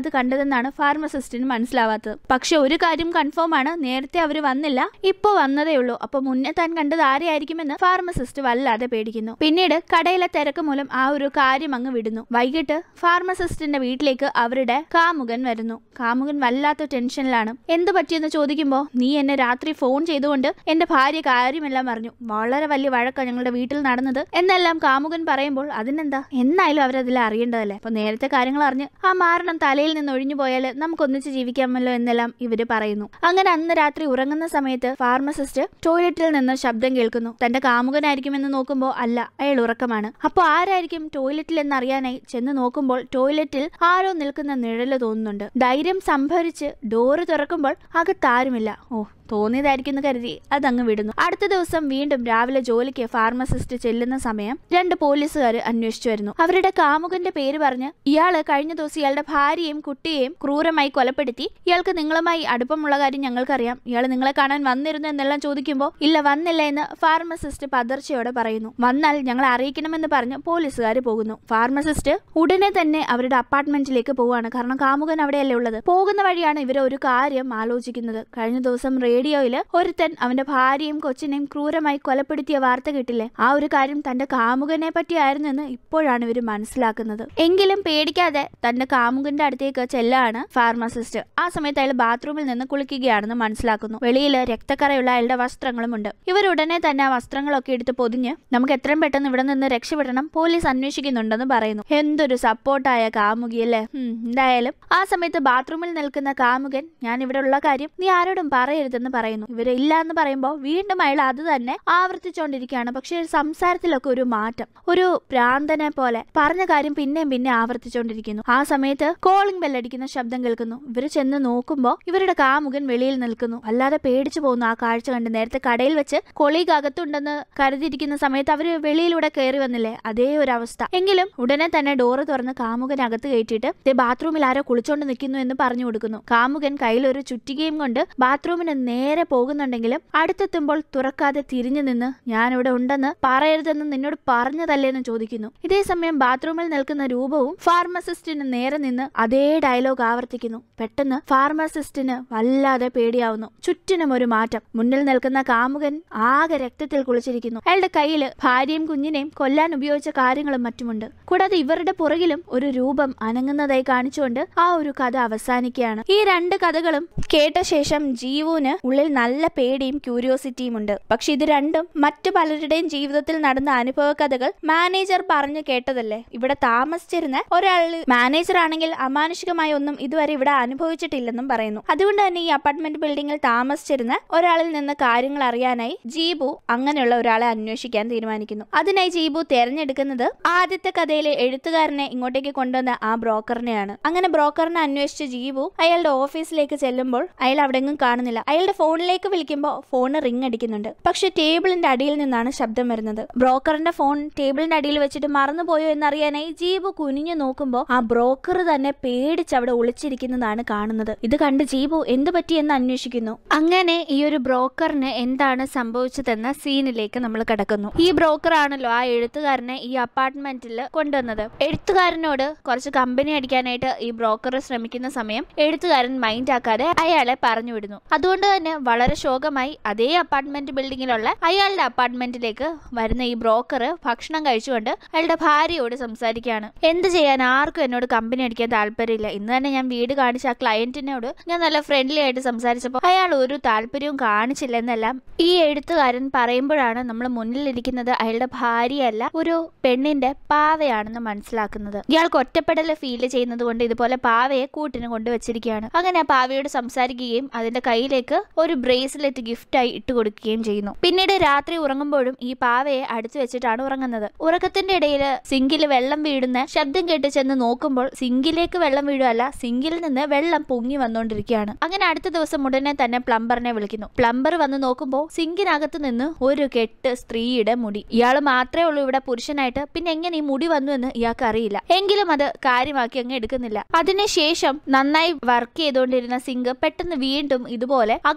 അത് കണ്ടതെന്നാണ് ഫാർമസിസ്റ്റിന് മനസ്സിലാവാത്തത് പക്ഷെ ഒരു കാര്യം കൺഫേം ആണ് നേരത്തെ അവർ വന്നില്ല ഇപ്പൊ വന്നതേ ഉള്ളൂ അപ്പൊ മുന്നേ താൻ കണ്ടത് ആരെയായിരിക്കുമെന്ന് ഫാർമസിസ്റ്റ് വല്ലാതെ പേടിക്കുന്നു പിന്നീട് കടയിലെ തിരക്ക് മൂലം ആ ഒരു കാര്യം അങ്ങ് വിടുന്നു വൈകിട്ട് ഫാർമസിസ്റ്റിന്റെ വീട്ടിലേക്ക് അവരുടെ കാമുകൻ വരുന്നു കാമുകൻ വല്ലാത്ത ടെൻഷനിലാണ് എന്ത് പറ്റിയെന്ന് ചോദിക്കുമ്പോൾ നീ എന്നെ രാത്രി ഫോൺ ചെയ്തുകൊണ്ട് എന്റെ ഭാര്യ കാര്യമെല്ലാം പറഞ്ഞു വളരെ വലിയ വഴക്കാണ് ഞങ്ങളുടെ വീട്ടിൽ നടന്നത് എന്നെല്ലാം കാമുകൻ പറയുമ്പോൾ അതിനെന്താ എന്നായാലും അവരതിൽ അറിയേണ്ടതല്ലേ അപ്പൊ നേരത്തെ കാര്യങ്ങൾ അറിഞ്ഞ് ആ മാരണം തലയിൽ നിന്ന് ഒഴിഞ്ഞു പോയാൽ നമുക്കൊന്നിച്ച് ജീവിക്കാമല്ലോ എന്നെല്ലാം ഇവര് പറയുന്നു അങ്ങനെ അന്ന് രാത്രി ഉറങ്ങുന്ന സമയത്ത് ഫാർമസിസ്റ്റ് ടോയ്ലറ്റിൽ നിന്ന് ശബ്ദം കേൾക്കുന്നു തന്റെ കാമുകനായിരിക്കുമെന്ന് നോക്കുമ്പോൾ അല്ല അയാൾ ഉറക്കമാണ് അപ്പോൾ ആരായിരിക്കും ടോയ്ലറ്റിൽ എന്നറിയാനായി ചെന്ന് നോക്കുമ്പോൾ ടോയ്ലറ്റിൽ ആരോ നിൽക്കുന്ന നിഴല് തോന്നുന്നുണ്ട് ധൈര്യം സംഭരിച്ച് ഡോറ് തുറക്കുമ്പോൾ അകത്താരുമില്ല ഓ തോന്നിയതായിരിക്കും എന്ന് കരുതി അതങ്ങ് വിടുന്നു അടുത്ത ദിവസം വീണ്ടും രാവിലെ ജോലിക്ക് ഫാർമസിസ്റ്റ് ചെല്ലുന്ന സമയം രണ്ട് പോലീസുകാർ അന്വേഷിച്ചു വരുന്നു അവരുടെ കാമുകന്റെ പേര് പറഞ്ഞ് ഇയാള് കഴിഞ്ഞ ദിവസം ഇയാളുടെ ഭാര്യയും കുട്ടിയെയും ക്രൂരമായി കൊലപ്പെടുത്തി ഇയാൾക്ക് നിങ്ങളുമായി അടുപ്പമുള്ള കാര്യം ഞങ്ങൾക്കറിയാം ഇയാൾ നിങ്ങളെ കാണാൻ വന്നിരുന്നു എന്നെല്ലാം ചോദിക്കുമ്പോൾ ഇല്ല വന്നില്ല എന്ന് ഫാർമസിസ്റ്റ് പതർച്ചയോടെ പറയുന്നു വന്നാൽ ഞങ്ങളെ അറിയിക്കണമെന്ന് പറഞ്ഞ് പോലീസുകാർ പോകുന്നു ഫാർമസിസ്റ്റ് ഉടനെ തന്നെ അവരുടെ അപ്പാർട്ട്മെന്റിലേക്ക് പോവാണ് കാരണം കാമുകൻ അവിടെയല്ലേ ഉള്ളത് പോകുന്ന വഴിയാണ് ഇവർ ഒരു കാര്യം ആലോചിക്കുന്നത് കഴിഞ്ഞ ദിവസം റേഡിയോയിൽ ഒരുത്തൻ അവന്റെ ഭാര്യയും കൊച്ചിനെയും ക്രൂരമായി കൊലപ്പെടുത്തിയ വാർത്ത കിട്ടില്ലേ ആ ഒരു കാര്യം തന്റെ കാമുകനെ പറ്റിയായിരുന്നു എന്ന് ഇപ്പോഴാണ് ഇവർ മനസ്സിലാക്കുന്നത് എങ്കിലും പേടിക്കാതെ തന്റെ കാമുകന്റെ അടുത്തേക്ക് ചെല്ലാണ് ഫാർമസിസ്റ്റ് ആ സമയത്ത് അയാൾ ബാത്റൂമിൽ നിന്ന് കുളിക്കുകയാണെന്ന് മനസ്സിലാക്കുന്നു വെളിയിൽ രക്തക്കറയുള്ള അയാളുടെ വസ്ത്രങ്ങളുമുണ്ട് ഇവർ ഉടനെ തന്നെ ആ വസ്ത്രങ്ങളൊക്കെ എടുത്ത് പൊതിഞ്ഞ് നമുക്ക് എത്രയും പെട്ടെന്ന് ഇവിടെ നിന്ന് രക്ഷപ്പെടണം പോലീസ് അന്വേഷിക്കുന്നുണ്ടെന്ന് പറയുന്നു എന്തൊരു സപ്പോർട്ടായ കാമുകിയല്ലേ ഉം, എന്തായാലും ആ സമയത്ത് ബാത്റൂമിൽ നിൽക്കുന്ന കാമുകൻ ഞാൻ ഇവിടെ ഉള്ള കാര്യം നീ ആരോടും പറയരുതെന്ന് പറയുന്നു ഇവര് ഇല്ല എന്ന് പറയുമ്പോൾ വീണ്ടും അയാൾ അത് തന്നെ ആവർത്തിച്ചുകൊണ്ടിരിക്കുകയാണ് പക്ഷെ സംസാരത്തിലൊക്കെ ഒരു മാറ്റം ഒരു ഭ്രാന്തനെ പോലെ പറഞ്ഞ കാര്യം പിന്നെയും പിന്നെ ആവർത്തിച്ചുകൊണ്ടിരിക്കുന്നു ആ സമയത്ത് കോളിംഗ് ബെല്ലടിക്കുന്ന ശബ്ദം കേൾക്കുന്നു ഇവര് ചെന്ന് നോക്കുമ്പോൾ ഇവരുടെ കാമുകൻ വെളിയിൽ നിൽക്കുന്നു അല്ലാതെ പേടിച്ചു പോകുന്നു ആ കാഴ്ച കണ്ട് നേരത്തെ കടയിൽ വെച്ച് കൊളീഗ് അകത്തുണ്ടെന്ന് കരുതിയിരിക്കുന്ന സമയത്ത് അവര് വെളിയിലൂടെ കയറി വന്നില്ലേ അതേ ഒരു അവസ്ഥ എങ്കിലും ഉടനെ തന്നെ ഡോറ് തുറന്ന് കാമുകൻ അകത്ത് കയറ്റിയിട്ട് ദേ ബാത്റൂമിൽ ആരോ കുളിച്ചോണ്ട് നിൽക്കുന്നു എന്ന് പറഞ്ഞു കൊടുക്കുന്നു കാമുകൻ കയ്യിൽ ഒരു ചുറ്റികയും കൊണ്ട് ബാത്റൂമിന് നേരെ പോകുന്നുണ്ടെങ്കിലും അടുത്തെത്തുമ്പോൾ തുറക്കാതെ തിരിഞ്ഞു നിന്ന് ഞാനിവിടെ ഉണ്ടെന്ന് പറയരുതെന്ന് നിന്നോട് പറഞ്ഞതല്ലേ എന്ന് ചോദിക്കുന്നു ഇതേ സമയം ബാത്റൂമിൽ നിൽക്കുന്ന രൂപവും ഫാർമസിസ്റ്റിന് നേരെ നിന്ന് അതേ ഡയലോഗ് ആവർത്തിക്കുന്നു പെട്ടെന്ന് ഫാർമസിസ്റ്റിന് വല്ലാതെ പേടിയാവുന്നു ചുറ്റിനും ഒരു മാറ്റം മുന്നിൽ നിൽക്കുന്ന കാമുകൻ ആകെ രക്തത്തിൽ കുളിച്ചിരിക്കുന്നു അയാളുടെ കയ്യിൽ ഭാര്യയും കുഞ്ഞിനെയും കൊല്ലാൻ ഉപയോഗിച്ച കാര്യങ്ങളും മറ്റുമുണ്ട് കൂടാതെ ഇവരുടെ പുറകിലും ഒരു രൂപം അനങ്ങുന്നതായി കാണിച്ചുകൊണ്ട് ആ ഒരു കഥ അവസാനിക്കുകയാണ് ഈ രണ്ട് കഥകളും കേട്ട ശേഷം ജീവുവിന് ഉള്ളിൽ നല്ല പേടിയും ക്യൂരിയോസിറ്റിയും ഉണ്ട് പക്ഷെ ഇത് രണ്ടും മറ്റു പലരുടെയും ജീവിതത്തിൽ നടന്ന അനുഭവ കഥകൾ മാനേജർ പറഞ്ഞു കേട്ടതല്ലേ ഇവിടെ താമസിച്ചിരുന്ന ഒരാൾ മാനേജർ ആണെങ്കിൽ അമാനുഷികമായ ഒന്നും ഇതുവരെ ഇവിടെ അനുഭവിച്ചിട്ടില്ലെന്നും പറയുന്നു അതുകൊണ്ട് തന്നെ ഈ അപ്പാർട്ട്മെന്റ് ബിൽഡിംഗിൽ താമസിച്ചിരുന്ന ഒരാളിൽ നിന്ന് കാര്യങ്ങൾ അറിയാനായി ജീബു അങ്ങനെയുള്ള ഒരാളെ അന്വേഷിക്കാൻ തീരുമാനിക്കുന്നു അതിനായി ജീബു തെരഞ്ഞെടുക്കുന്നത് ആദ്യത്തെ കഥയിലെ എഴുത്തുകാരനെ ഇങ്ങോട്ടേക്ക് കൊണ്ടുവന്ന ആ ബ്രോക്കറിനെയാണ് അങ്ങനെ ബ്രോക്കറിനെ അന്വേഷിച്ച് ജീബു അയാളുടെ ഓഫീസിലേക്ക് ചെല്ലുമ്പോൾ അയാൾ അവിടെങ്ങും കാണുന്നില്ല അയാളുടെ ഫോണിലേക്ക് വിളിക്കുമ്പോൾ ഫോൺ റിംഗ് അടിക്കുന്നുണ്ട് പക്ഷെ ടേബിളിന്റെ അടിയിൽ നിന്നാണ് ശബ്ദം വരുന്നത് ബ്രോക്കറിന്റെ ഫോൺ ടേബിളിന്റെ അടിയിൽ വെച്ചിട്ട് മറന്നുപോയോ എന്നറിയാനായി ജീബു കുനിഞ്ഞു നോക്കുമ്പോൾ ആ ബ്രോക്കർ തന്നെ പേടിച്ച് അവിടെ ഒളിച്ചിരിക്കുന്നതാണ് കാണുന്നത് ഇത് കണ്ട് ജീബു എന്ത് പറ്റിയെന്ന് അന്വേഷിക്കുന്നു അങ്ങനെ ഈ ഒരു ബ്രോക്കറിന് എന്താണ് സംഭവിച്ചതെന്ന സീനിലേക്ക് നമ്മൾ കിടക്കുന്നു ഈ ബ്രോക്കർ ആണല്ലോ ആ എഴുത്തുകാരനെ ഈ അപ്പാർട്ട്മെന്റിൽ കൊണ്ടുവന്നത് എഴുത്തുകാരനോട് കുറച്ച് കമ്പനി അടിക്കാനായിട്ട് ഈ ബ്രോക്കർ ശ്രമിക്കുന്ന സമയം എഴുത്തുകാരൻ മൈൻഡ് ആക്കാതെ അയാളെ പറഞ്ഞു വിടുന്നു അതുകൊണ്ട് തന്നെ വളരെ ശോകമായി അതേ അപ്പാർട്ട്മെന്റ് ബിൽഡിങ്ങിലുള്ള അയാളുടെ അപ്പാർട്ട്മെന്റിലേക്ക് വരുന്ന ഈ ബ്രോക്കർ ഭക്ഷണം കഴിച്ചുകൊണ്ട് അയാളുടെ ഭാര്യയോട് സംസാരിക്കുകയാണ് എന്ത് ചെയ്യാൻ ആർക്കും എന്നോട് കമ്പനി അടിക്കാൻ താല്പര്യമില്ല ഇന്ന് തന്നെ ഞാൻ വീട് കാണിച്ച ആ ക്ലയന്റിനോട് ഞാൻ നല്ല ഫ്രണ്ട്ലി ആയിട്ട് സംസാരിച്ചപ്പോൾ അയാൾ ഒരു താല്പര്യവും കാണിച്ചില്ല എന്നെല്ലാം ഈ എഴുത്തുകാരൻ പറയുമ്പോഴാണ് നമ്മൾ മുന്നിലിരിക്കുന്നത് അയാളുടെ ഭാര്യയല്ല ഒരു പെണ്ണിന്റെ പാവയാണെന്ന് മനസ്സിലാക്കുന്നത് ഇയാൾക്ക് ഒറ്റപ്പെടൽ ഫീൽ ചെയ്യുന്നത് കൊണ്ട് ഇതുപോലെ പാവയെ കൂട്ടിന് കൊണ്ടുവച്ചിരിക്കുകയാണ് അങ്ങനെ ആ പാവയോട് സംസാരിക്കുകയും അതിന്റെ കയ്യിലേക്ക് ഒരു ബ്രേസ്ലെറ്റ് ഗിഫ്റ്റായി ഇട്ട് കൊടുക്കുകയും ചെയ്യുന്നു പിന്നീട് രാത്രി ഉറങ്ങുമ്പോഴും ഈ പാവയെ അടുത്ത് വെച്ചിട്ടാണ് ഉറങ്ങുന്നത് ഉറക്കത്തിന്റെ ഇടയിൽ സിങ്കിൽ വെള്ളം വീഴുന്ന ശബ്ദം കേട്ട് ചെന്ന് നോക്കുമ്പോൾ സിങ്കിലേക്ക് വെള്ളം വീഴുകയല്ല സിങ്കിൽ നിന്ന് വെള്ളം പൊങ്ങി വന്നുകൊണ്ടിരിക്കുകയാണ് അങ്ങനെ അടുത്ത ദിവസം ഉടനെ തന്നെ പ്ലംബറിനെ വിളിക്കുന്നു പ്ലംബർ വന്ന് നോക്കുമ്പോൾ സിങ്കിനകത്ത് നിന്ന് ഒരു കെട്ട് സ്ത്രീയുടെ മുടി ഇയാൾ മാത്രമേ ഉള്ളൂ ഇവിടെ പുരുഷനായിട്ട് പിന്നെ എങ്ങനെ ഈ മുടി വന്നു എന്ന് ഇയാൾക്ക് അറിയില്ല എങ്കിലും അത് കാര്യമാക്കി അങ്ങ് എടുക്കുന്നില്ല അതിനുശേഷം നന്നായി വർക്ക് ചെയ്തുകൊണ്ടിരുന്ന സിങ്ക് പെട്ടെന്ന് വീണ്ടും ഇതുപോലെ അകത്ത്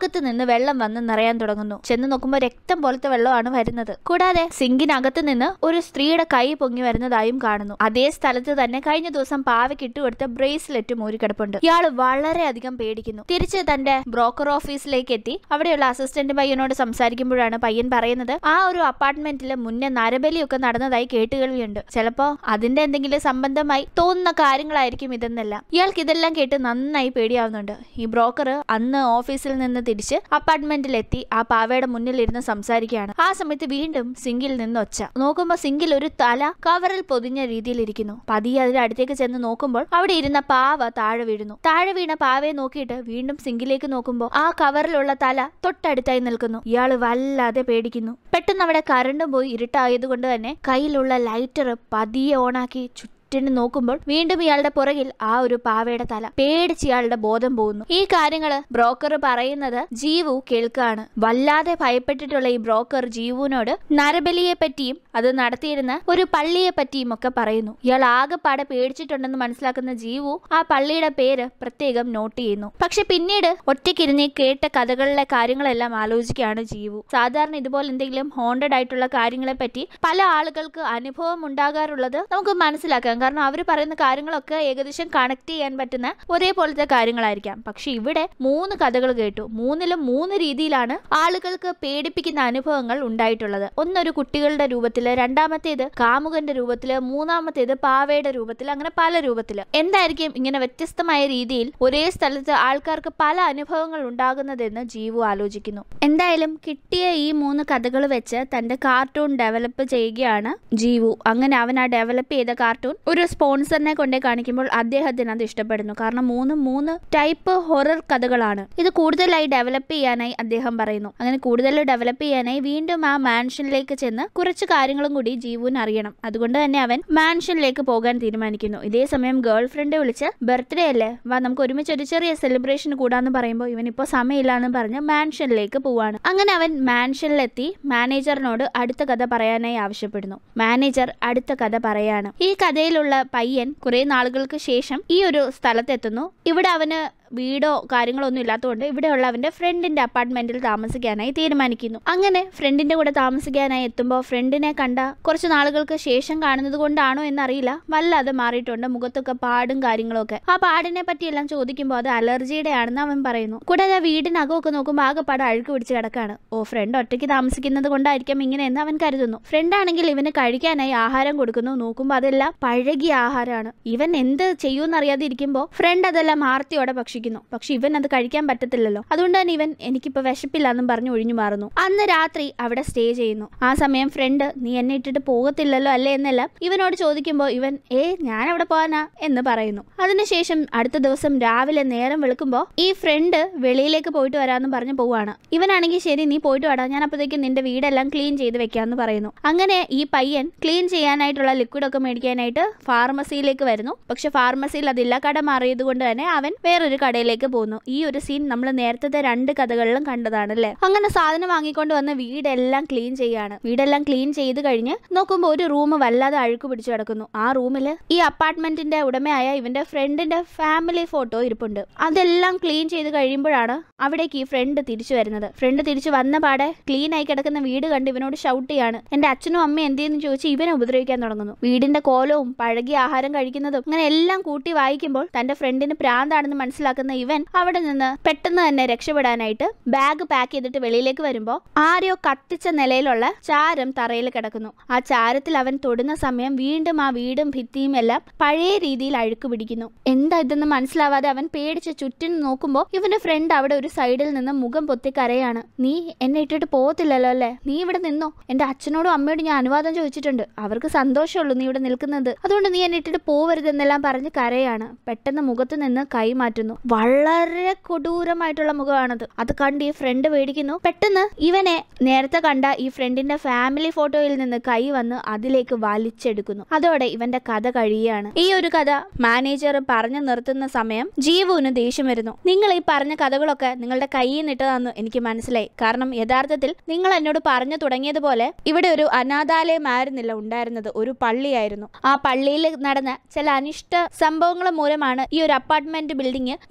അകത്ത് നിന്ന് വെള്ളം വന്ന് നിറയാൻ തുടങ്ങുന്നു ചെന്ന് നോക്കുമ്പോൾ രക്തം പോലത്തെ വെള്ളമാണ് വരുന്നത് കൂടാതെ സിങ്കിനകത്ത് നിന്ന് ഒരു സ്ത്രീയുടെ കൈ പൊങ്ങി വരുന്നതായും കാണുന്നു അതേ സ്ഥലത്ത് തന്നെ കഴിഞ്ഞ ദിവസം പാവയ്ക്ക് ഇട്ടുകൊടുത്ത ബ്രേസ്ലെറ്റും ഊരിക്കിടപ്പുണ്ട് ഇയാൾ വളരെയധികം പേടിക്കുന്നു തിരിച്ച് തന്റെ ബ്രോക്കർ ഓഫീസിലേക്ക് എത്തി അവിടെയുള്ള അസിസ്റ്റന്റ് പയ്യനോട് സംസാരിക്കുമ്പോഴാണ് പയ്യൻ പറയുന്നത് ആ ഒരു അപ്പാർട്ട്മെന്റിൽ മുന്നേ നരബലിയൊക്കെ നടന്നതായി കേട്ടുകേൾവിയുണ്ട് ചിലപ്പോ അതിന്റെ എന്തെങ്കിലും സംബന്ധമായി തോന്നുന്ന കാര്യങ്ങളായിരിക്കും ഇതെന്നല്ല ഇയാൾക്ക് ഇതെല്ലാം കേട്ട് നന്നായി പേടിയാവുന്നുണ്ട് ഈ ബ്രോക്കർ അന്ന് ഓഫീസിൽ നിന്ന് തിരിച്ച് അപ്പാർട്ട്മെന്റിലെത്തി ആ പാവയുടെ മുന്നിൽ ഇരുന്ന് സംസാരിക്കുകയാണ് ആ സമയത്ത് വീണ്ടും സിങ്കിൽ നിന്ന് ഒച്ച നോക്കുമ്പോൾ സിങ്കിൽ ഒരു തല കവറിൽ പൊതിഞ്ഞ രീതിയിൽ ഇരിക്കുന്നു പതിയെ അതിന്റെ അടുത്തേക്ക് ചെന്ന് നോക്കുമ്പോൾ അവിടെ ഇരുന്ന പാവ താഴെ വീഴുന്നു താഴെ വീണ പാവയെ നോക്കിയിട്ട് വീണ്ടും സിങ്കിലേക്ക് നോക്കുമ്പോൾ ആ കവറിലുള്ള തല തൊട്ടടുത്തായി നിൽക്കുന്നു ഇയാൾ വല്ലാതെ പേടിക്കുന്നു പെട്ടെന്ന് അവിടെ കറണ്ടും പോയി ഇരുട്ടായതുകൊണ്ട് തന്നെ കയ്യിലുള്ള ലൈറ്റർ പതിയെ ഓണാക്കി ചുറ്റിന് നോക്കുമ്പോൾ വീണ്ടും ഇയാളുടെ പുറകിൽ ആ ഒരു പാവയുടെ തല പേടിച്ച് ഇയാളുടെ ബോധം പോകുന്നു ഈ കാര്യങ്ങള് ബ്രോക്കർ പറയുന്നത് ജീവു കേൾക്കാണ് വല്ലാതെ ഭയപ്പെട്ടിട്ടുള്ള ഈ ബ്രോക്കർ ജീവുവിനോട് നരബലിയെ പറ്റിയും അത് നടത്തിയിരുന്ന ഒരു പള്ളിയെ പറ്റിയും ഒക്കെ പറയുന്നു ഇയാൾ ആകെപ്പാടെ പേടിച്ചിട്ടുണ്ടെന്ന് മനസ്സിലാക്കുന്ന ജീവു ആ പള്ളിയുടെ പേര് പ്രത്യേകം നോട്ട് ചെയ്യുന്നു പക്ഷെ പിന്നീട് ഒറ്റയ്ക്കിരുന്ന് കേട്ട കഥകളിലെ കാര്യങ്ങളെല്ലാം ആലോചിക്കുകയാണ് ജീവു സാധാരണ ഇതുപോലെ എന്തെങ്കിലും ഹോണ്ടഡ് ആയിട്ടുള്ള കാര്യങ്ങളെ പറ്റി പല ആളുകൾക്ക് അനുഭവം ഉണ്ടാകാറുള്ളത് നമുക്ക് മനസ്സിലാക്കാം കാരണം അവർ പറയുന്ന കാര്യങ്ങളൊക്കെ ഏകദേശം കണക്ട് ചെയ്യാൻ പറ്റുന്ന ഒരേപോലത്തെ കാര്യങ്ങളായിരിക്കാം പക്ഷെ ഇവിടെ മൂന്ന് കഥകൾ കേട്ടു മൂന്നിലും മൂന്ന് രീതിയിലാണ് ആളുകൾക്ക് പേടിപ്പിക്കുന്ന അനുഭവങ്ങൾ ഉണ്ടായിട്ടുള്ളത് ഒന്നൊരു കുട്ടികളുടെ രൂപത്തില് രണ്ടാമത്തേത് കാമുകന്റെ രൂപത്തില് മൂന്നാമത്തേത് പാവയുടെ രൂപത്തിൽ അങ്ങനെ പല രൂപത്തില് എന്തായിരിക്കും ഇങ്ങനെ വ്യത്യസ്തമായ രീതിയിൽ ഒരേ സ്ഥലത്ത് ആൾക്കാർക്ക് പല അനുഭവങ്ങൾ ഉണ്ടാകുന്നതെന്ന് ജീവു ആലോചിക്കുന്നു എന്തായാലും കിട്ടിയ ഈ മൂന്ന് കഥകൾ വെച്ച് തന്റെ കാർട്ടൂൺ ഡെവലപ്പ് ചെയ്യുകയാണ് ജീവു അങ്ങനെ അവൻ ആ ഡെവലപ്പ് ചെയ്ത കാർട്ടൂൺ ഒരു സ്പോൺസറിനെ കൊണ്ടേ കാണിക്കുമ്പോൾ അദ്ദേഹത്തിന് അത് ഇഷ്ടപ്പെടുന്നു കാരണം മൂന്ന് മൂന്ന് ടൈപ്പ് ഹൊറർ കഥകളാണ് ഇത് കൂടുതലായി ഡെവലപ്പ് ചെയ്യാനായി അദ്ദേഹം പറയുന്നു അങ്ങനെ കൂടുതൽ ഡെവലപ്പ് ചെയ്യാനായി വീണ്ടും ആ മാൻഷനിലേക്ക് ചെന്ന് കുറച്ച് കാര്യങ്ങളും കൂടി ജീവുവിന് അറിയണം അതുകൊണ്ട് തന്നെ അവൻ മാൻഷനിലേക്ക് പോകാൻ തീരുമാനിക്കുന്നു ഇതേ സമയം ഗേൾ ഫ്രണ്ട് വിളിച്ച് ബർത്ത്ഡേ അല്ലേ വാ നമുക്ക് ഒരുമിച്ച് ഒരു ചെറിയ സെലിബ്രേഷൻ കൂടാന്ന് പറയുമ്പോൾ ഇവൻ ഇപ്പോൾ സമയമില്ല എന്ന് പറഞ്ഞ് മാൻഷനിലേക്ക് പോവാണ് അങ്ങനെ അവൻ മാൻഷനിലെത്തി മാനേജറിനോട് അടുത്ത കഥ പറയാനായി ആവശ്യപ്പെടുന്നു മാനേജർ അടുത്ത കഥ പറയാണ് ഈ കഥയിലുള്ള പയ്യൻ കുറെ നാളുകൾക്ക് ശേഷം ഈ ഒരു സ്ഥലത്തെത്തുന്നു ഇവിടെ അവന് വീടോ കാര്യങ്ങളോ ഒന്നും ഇല്ലാത്തതുകൊണ്ട് ഇവിടെയുള്ള അവന്റെ ഫ്രണ്ടിന്റെ അപ്പാർട്ട്മെന്റിൽ താമസിക്കാനായി തീരുമാനിക്കുന്നു അങ്ങനെ ഫ്രണ്ടിന്റെ കൂടെ താമസിക്കാനായി എത്തുമ്പോൾ ഫ്രണ്ടിനെ കണ്ട കുറച്ച് നാളുകൾക്ക് ശേഷം കാണുന്നത് കൊണ്ടാണോ എന്നറിയില്ല വല്ലാതെ മാറിയിട്ടുണ്ട് മുഖത്തൊക്കെ പാടും കാര്യങ്ങളും ഒക്കെ ആ പാടിനെ പറ്റിയെല്ലാം ചോദിക്കുമ്പോൾ അത് അലർജിയുടെ ആണെന്ന് അവൻ പറയുന്നു കൂടാതെ ആ വീടിനകമൊക്കെ നോക്കുമ്പോൾ ആകെപ്പാട് അഴുക്ക് പിടിച്ച് കിടക്കാണ് ഓ ഫ്രണ്ട് ഒറ്റയ്ക്ക് താമസിക്കുന്നത് കൊണ്ടായിരിക്കാം ഇങ്ങനെയെന്ന് അവൻ കരുതുന്നു ഫ്രണ്ട് ആണെങ്കിൽ ഇവന് കഴിക്കാനായി ആഹാരം കൊടുക്കുന്നു നോക്കുമ്പോൾ അതെല്ലാം പഴകിയ ആഹാരമാണ് ഇവൻ എന്ത് ചെയ്യുമെന്നറിയാതെ ഇരിക്കുമ്പോൾ ഫ്രണ്ട് അതെല്ലാം ആർത്തിയോടെ ഭക്ഷിക്കുന്നു പക്ഷെ ഇവൻ അത് കഴിക്കാൻ പറ്റത്തില്ലല്ലോ അതുകൊണ്ട് തന്നെ ഇവൻ എനിക്കിപ്പോ വിശപ്പില്ല എന്നും പറഞ്ഞ് ഒഴിഞ്ഞു മാറുന്നു അന്ന് രാത്രി അവിടെ സ്റ്റേ ചെയ്യുന്നു ആ സമയം ഫ്രണ്ട് നീ എന്നെ ഇട്ടിട്ട് പോകത്തില്ലല്ലോ അല്ലേ എന്നെല്ലാം ഇവനോട് ചോദിക്കുമ്പോൾ ഇവൻ ഏ ഞാൻ അവിടെ പോകാനാ എന്ന് പറയുന്നു അതിനുശേഷം അടുത്ത ദിവസം രാവിലെ നേരം വെളുക്കുമ്പോൾ ഈ ഫ്രണ്ട് വെളിയിലേക്ക് പോയിട്ട് വരാമെന്ന് പറഞ്ഞ് പോവാണ് ഇവനാണെങ്കിൽ ശരി നീ പോയിട്ട് വാടാ ഞാൻ അപ്പോഴത്തേക്കും നിന്റെ വീടെല്ലാം ക്ലീൻ ചെയ്ത് വെക്കാമെന്ന് പറയുന്നു അങ്ങനെ ഈ പയ്യൻ ക്ലീൻ ചെയ്യാനായിട്ടുള്ള ലിക്വിഡ് ഒക്കെ മേടിക്കാനായിട്ട് ഫാർമസിയിലേക്ക് വരുന്നു പക്ഷെ ഫാർമസിയിൽ അതില്ല കട മാറിയത് കൊണ്ട് തന്നെ അവൻ വേറൊരു കടയിലേക്ക് പോകുന്നു ഈ ഒരു സീൻ നമ്മൾ നേരത്തെ രണ്ട് കഥകളിലും കണ്ടതാണ് അല്ലേ അങ്ങനെ സാധനം വാങ്ങിക്കൊണ്ട് വന്ന് വീടെല്ലാം ക്ലീൻ ചെയ്യാണ് വീടെല്ലാം ക്ലീൻ ചെയ്ത് കഴിഞ്ഞ് നോക്കുമ്പോൾ ഒരു റൂം വല്ലാതെ അഴുക്ക് പിടിച്ചു കിടക്കുന്നു ആ റൂമിൽ ഈ അപ്പാർട്ട്മെന്റിന്റെ ഉടമയായ ഇവന്റെ ഫ്രണ്ടിന്റെ ഫാമിലി ഫോട്ടോ ഇരിപ്പുണ്ട് അതെല്ലാം ക്ലീൻ ചെയ്ത് കഴിയുമ്പോഴാണ് അവിടേക്ക് ഈ ഫ്രണ്ട് തിരിച്ചു വരുന്നത് ഫ്രണ്ട് തിരിച്ചു വന്ന പാടെ ക്ലീൻ ആയി കിടക്കുന്ന വീട് കണ്ട് ഇവനോട് ഷൗട്ട് ചെയ്യാണ് എന്റെ അച്ഛനും അമ്മയും എന്തെന്ന് ചോദിച്ച് ഇവനെ ഉപദ്രവിക്കാൻ തുടങ്ങുന്നു വീടിന്റെ കോലവും പഴകിയ ആഹാരം കഴിക്കുന്നതും അങ്ങനെ എല്ലാം കൂട്ടി വായിക്കുമ്പോൾ തന്റെ ഫ്രണ്ടിന് പ്രാന്താണെന്ന് മനസ്സിലാക്കുന്ന ഇവൻ അവിടെ നിന്ന് പെട്ടെന്ന് തന്നെ രക്ഷപ്പെടാനായിട്ട് ബാഗ് പാക്ക് ചെയ്തിട്ട് വെളിയിലേക്ക് വരുമ്പോൾ ആരെയോ കത്തിച്ച നിലയിലുള്ള ചാരം തറയിൽ കിടക്കുന്നു ആ ചാരത്തിൽ അവൻ തൊടുന്ന സമയം വീണ്ടും ആ വീടും ഭിത്തിയും എല്ലാം പഴയ രീതിയിൽ അഴുക്ക് പിടിക്കുന്നു എന്താ ഇതെന്ന് മനസ്സിലാവാതെ അവൻ പേടിച്ച് ചുറ്റിനും നോക്കുമ്പോൾ ഇവന്റെ ഫ്രണ്ട് അവിടെ ഒരു സൈഡിൽ നിന്ന് മുഖം പൊത്തി കരയാണ് നീ എന്നെ ഇട്ടിട്ട് പോകത്തില്ലല്ലോ അല്ലേ നീ ഇവിടെ നിന്നോ എന്റെ അച്ഛനോടും അമ്മയോടും ഞാൻ അനുവാദം ചോദിച്ചിട്ടുണ്ട് അവർക്ക് സന്തോഷമുള്ളൂ നീ ഇവിടെ നിൽക്കുന്നത് അതുകൊണ്ട് നീ എന്നെ ഇട്ടിട്ട് പോവരുതെന്നെല്ലാം പറഞ്ഞ് കരയാണ് പെട്ടെന്ന് മുഖത്ത് നിന്ന് കൈ മാറ്റുന്നു വളരെ കൊടൂരമായിട്ടുള്ള മുഖമാണത് അത് കണ്ട് ഈ ഫ്രണ്ട് പേടിക്കുന്നു പെട്ടെന്ന് ഇവനെ നേരത്തെ കണ്ട ഈ ഫ്രണ്ടിന്റെ ഫാമിലി ഫോട്ടോയിൽ നിന്ന് കൈ വന്ന് അതിലേക്ക് വലിച്ചെടുക്കുന്നു അതോടെ ഇവന്റെ കഥ കഴിയുകയാണ് ഈ ഒരു കഥ മാനേജർ പറഞ്ഞു നിർത്തുന്ന സമയം ജീവുവിന് ദേഷ്യം വരുന്നു നിങ്ങൾ ഈ പറഞ്ഞ കഥകളൊക്കെ നിങ്ങളുടെ കയ്യിൽ നിട്ടതാന്ന് എനിക്ക് മനസ്സിലായി കാരണം യഥാർത്ഥത്തിൽ നിങ്ങൾ എന്നോട് പറഞ്ഞു തുടങ്ങിയതുപോലെ ഇവിടെ ഒരു അനാഥാലയമായിരുന്നില്ല ഉണ്ടായിരുന്നത് ഒരു പള്ളിയായിരുന്നു ആ പള്ളിയിൽ നടന്ന ചില അനിഷ്ട സംഭവങ്ങൾ മൂലമാണ് ഈ ഒരു അപ്പാർട്ട്മെന്റ് ബിൽഡിംഗ്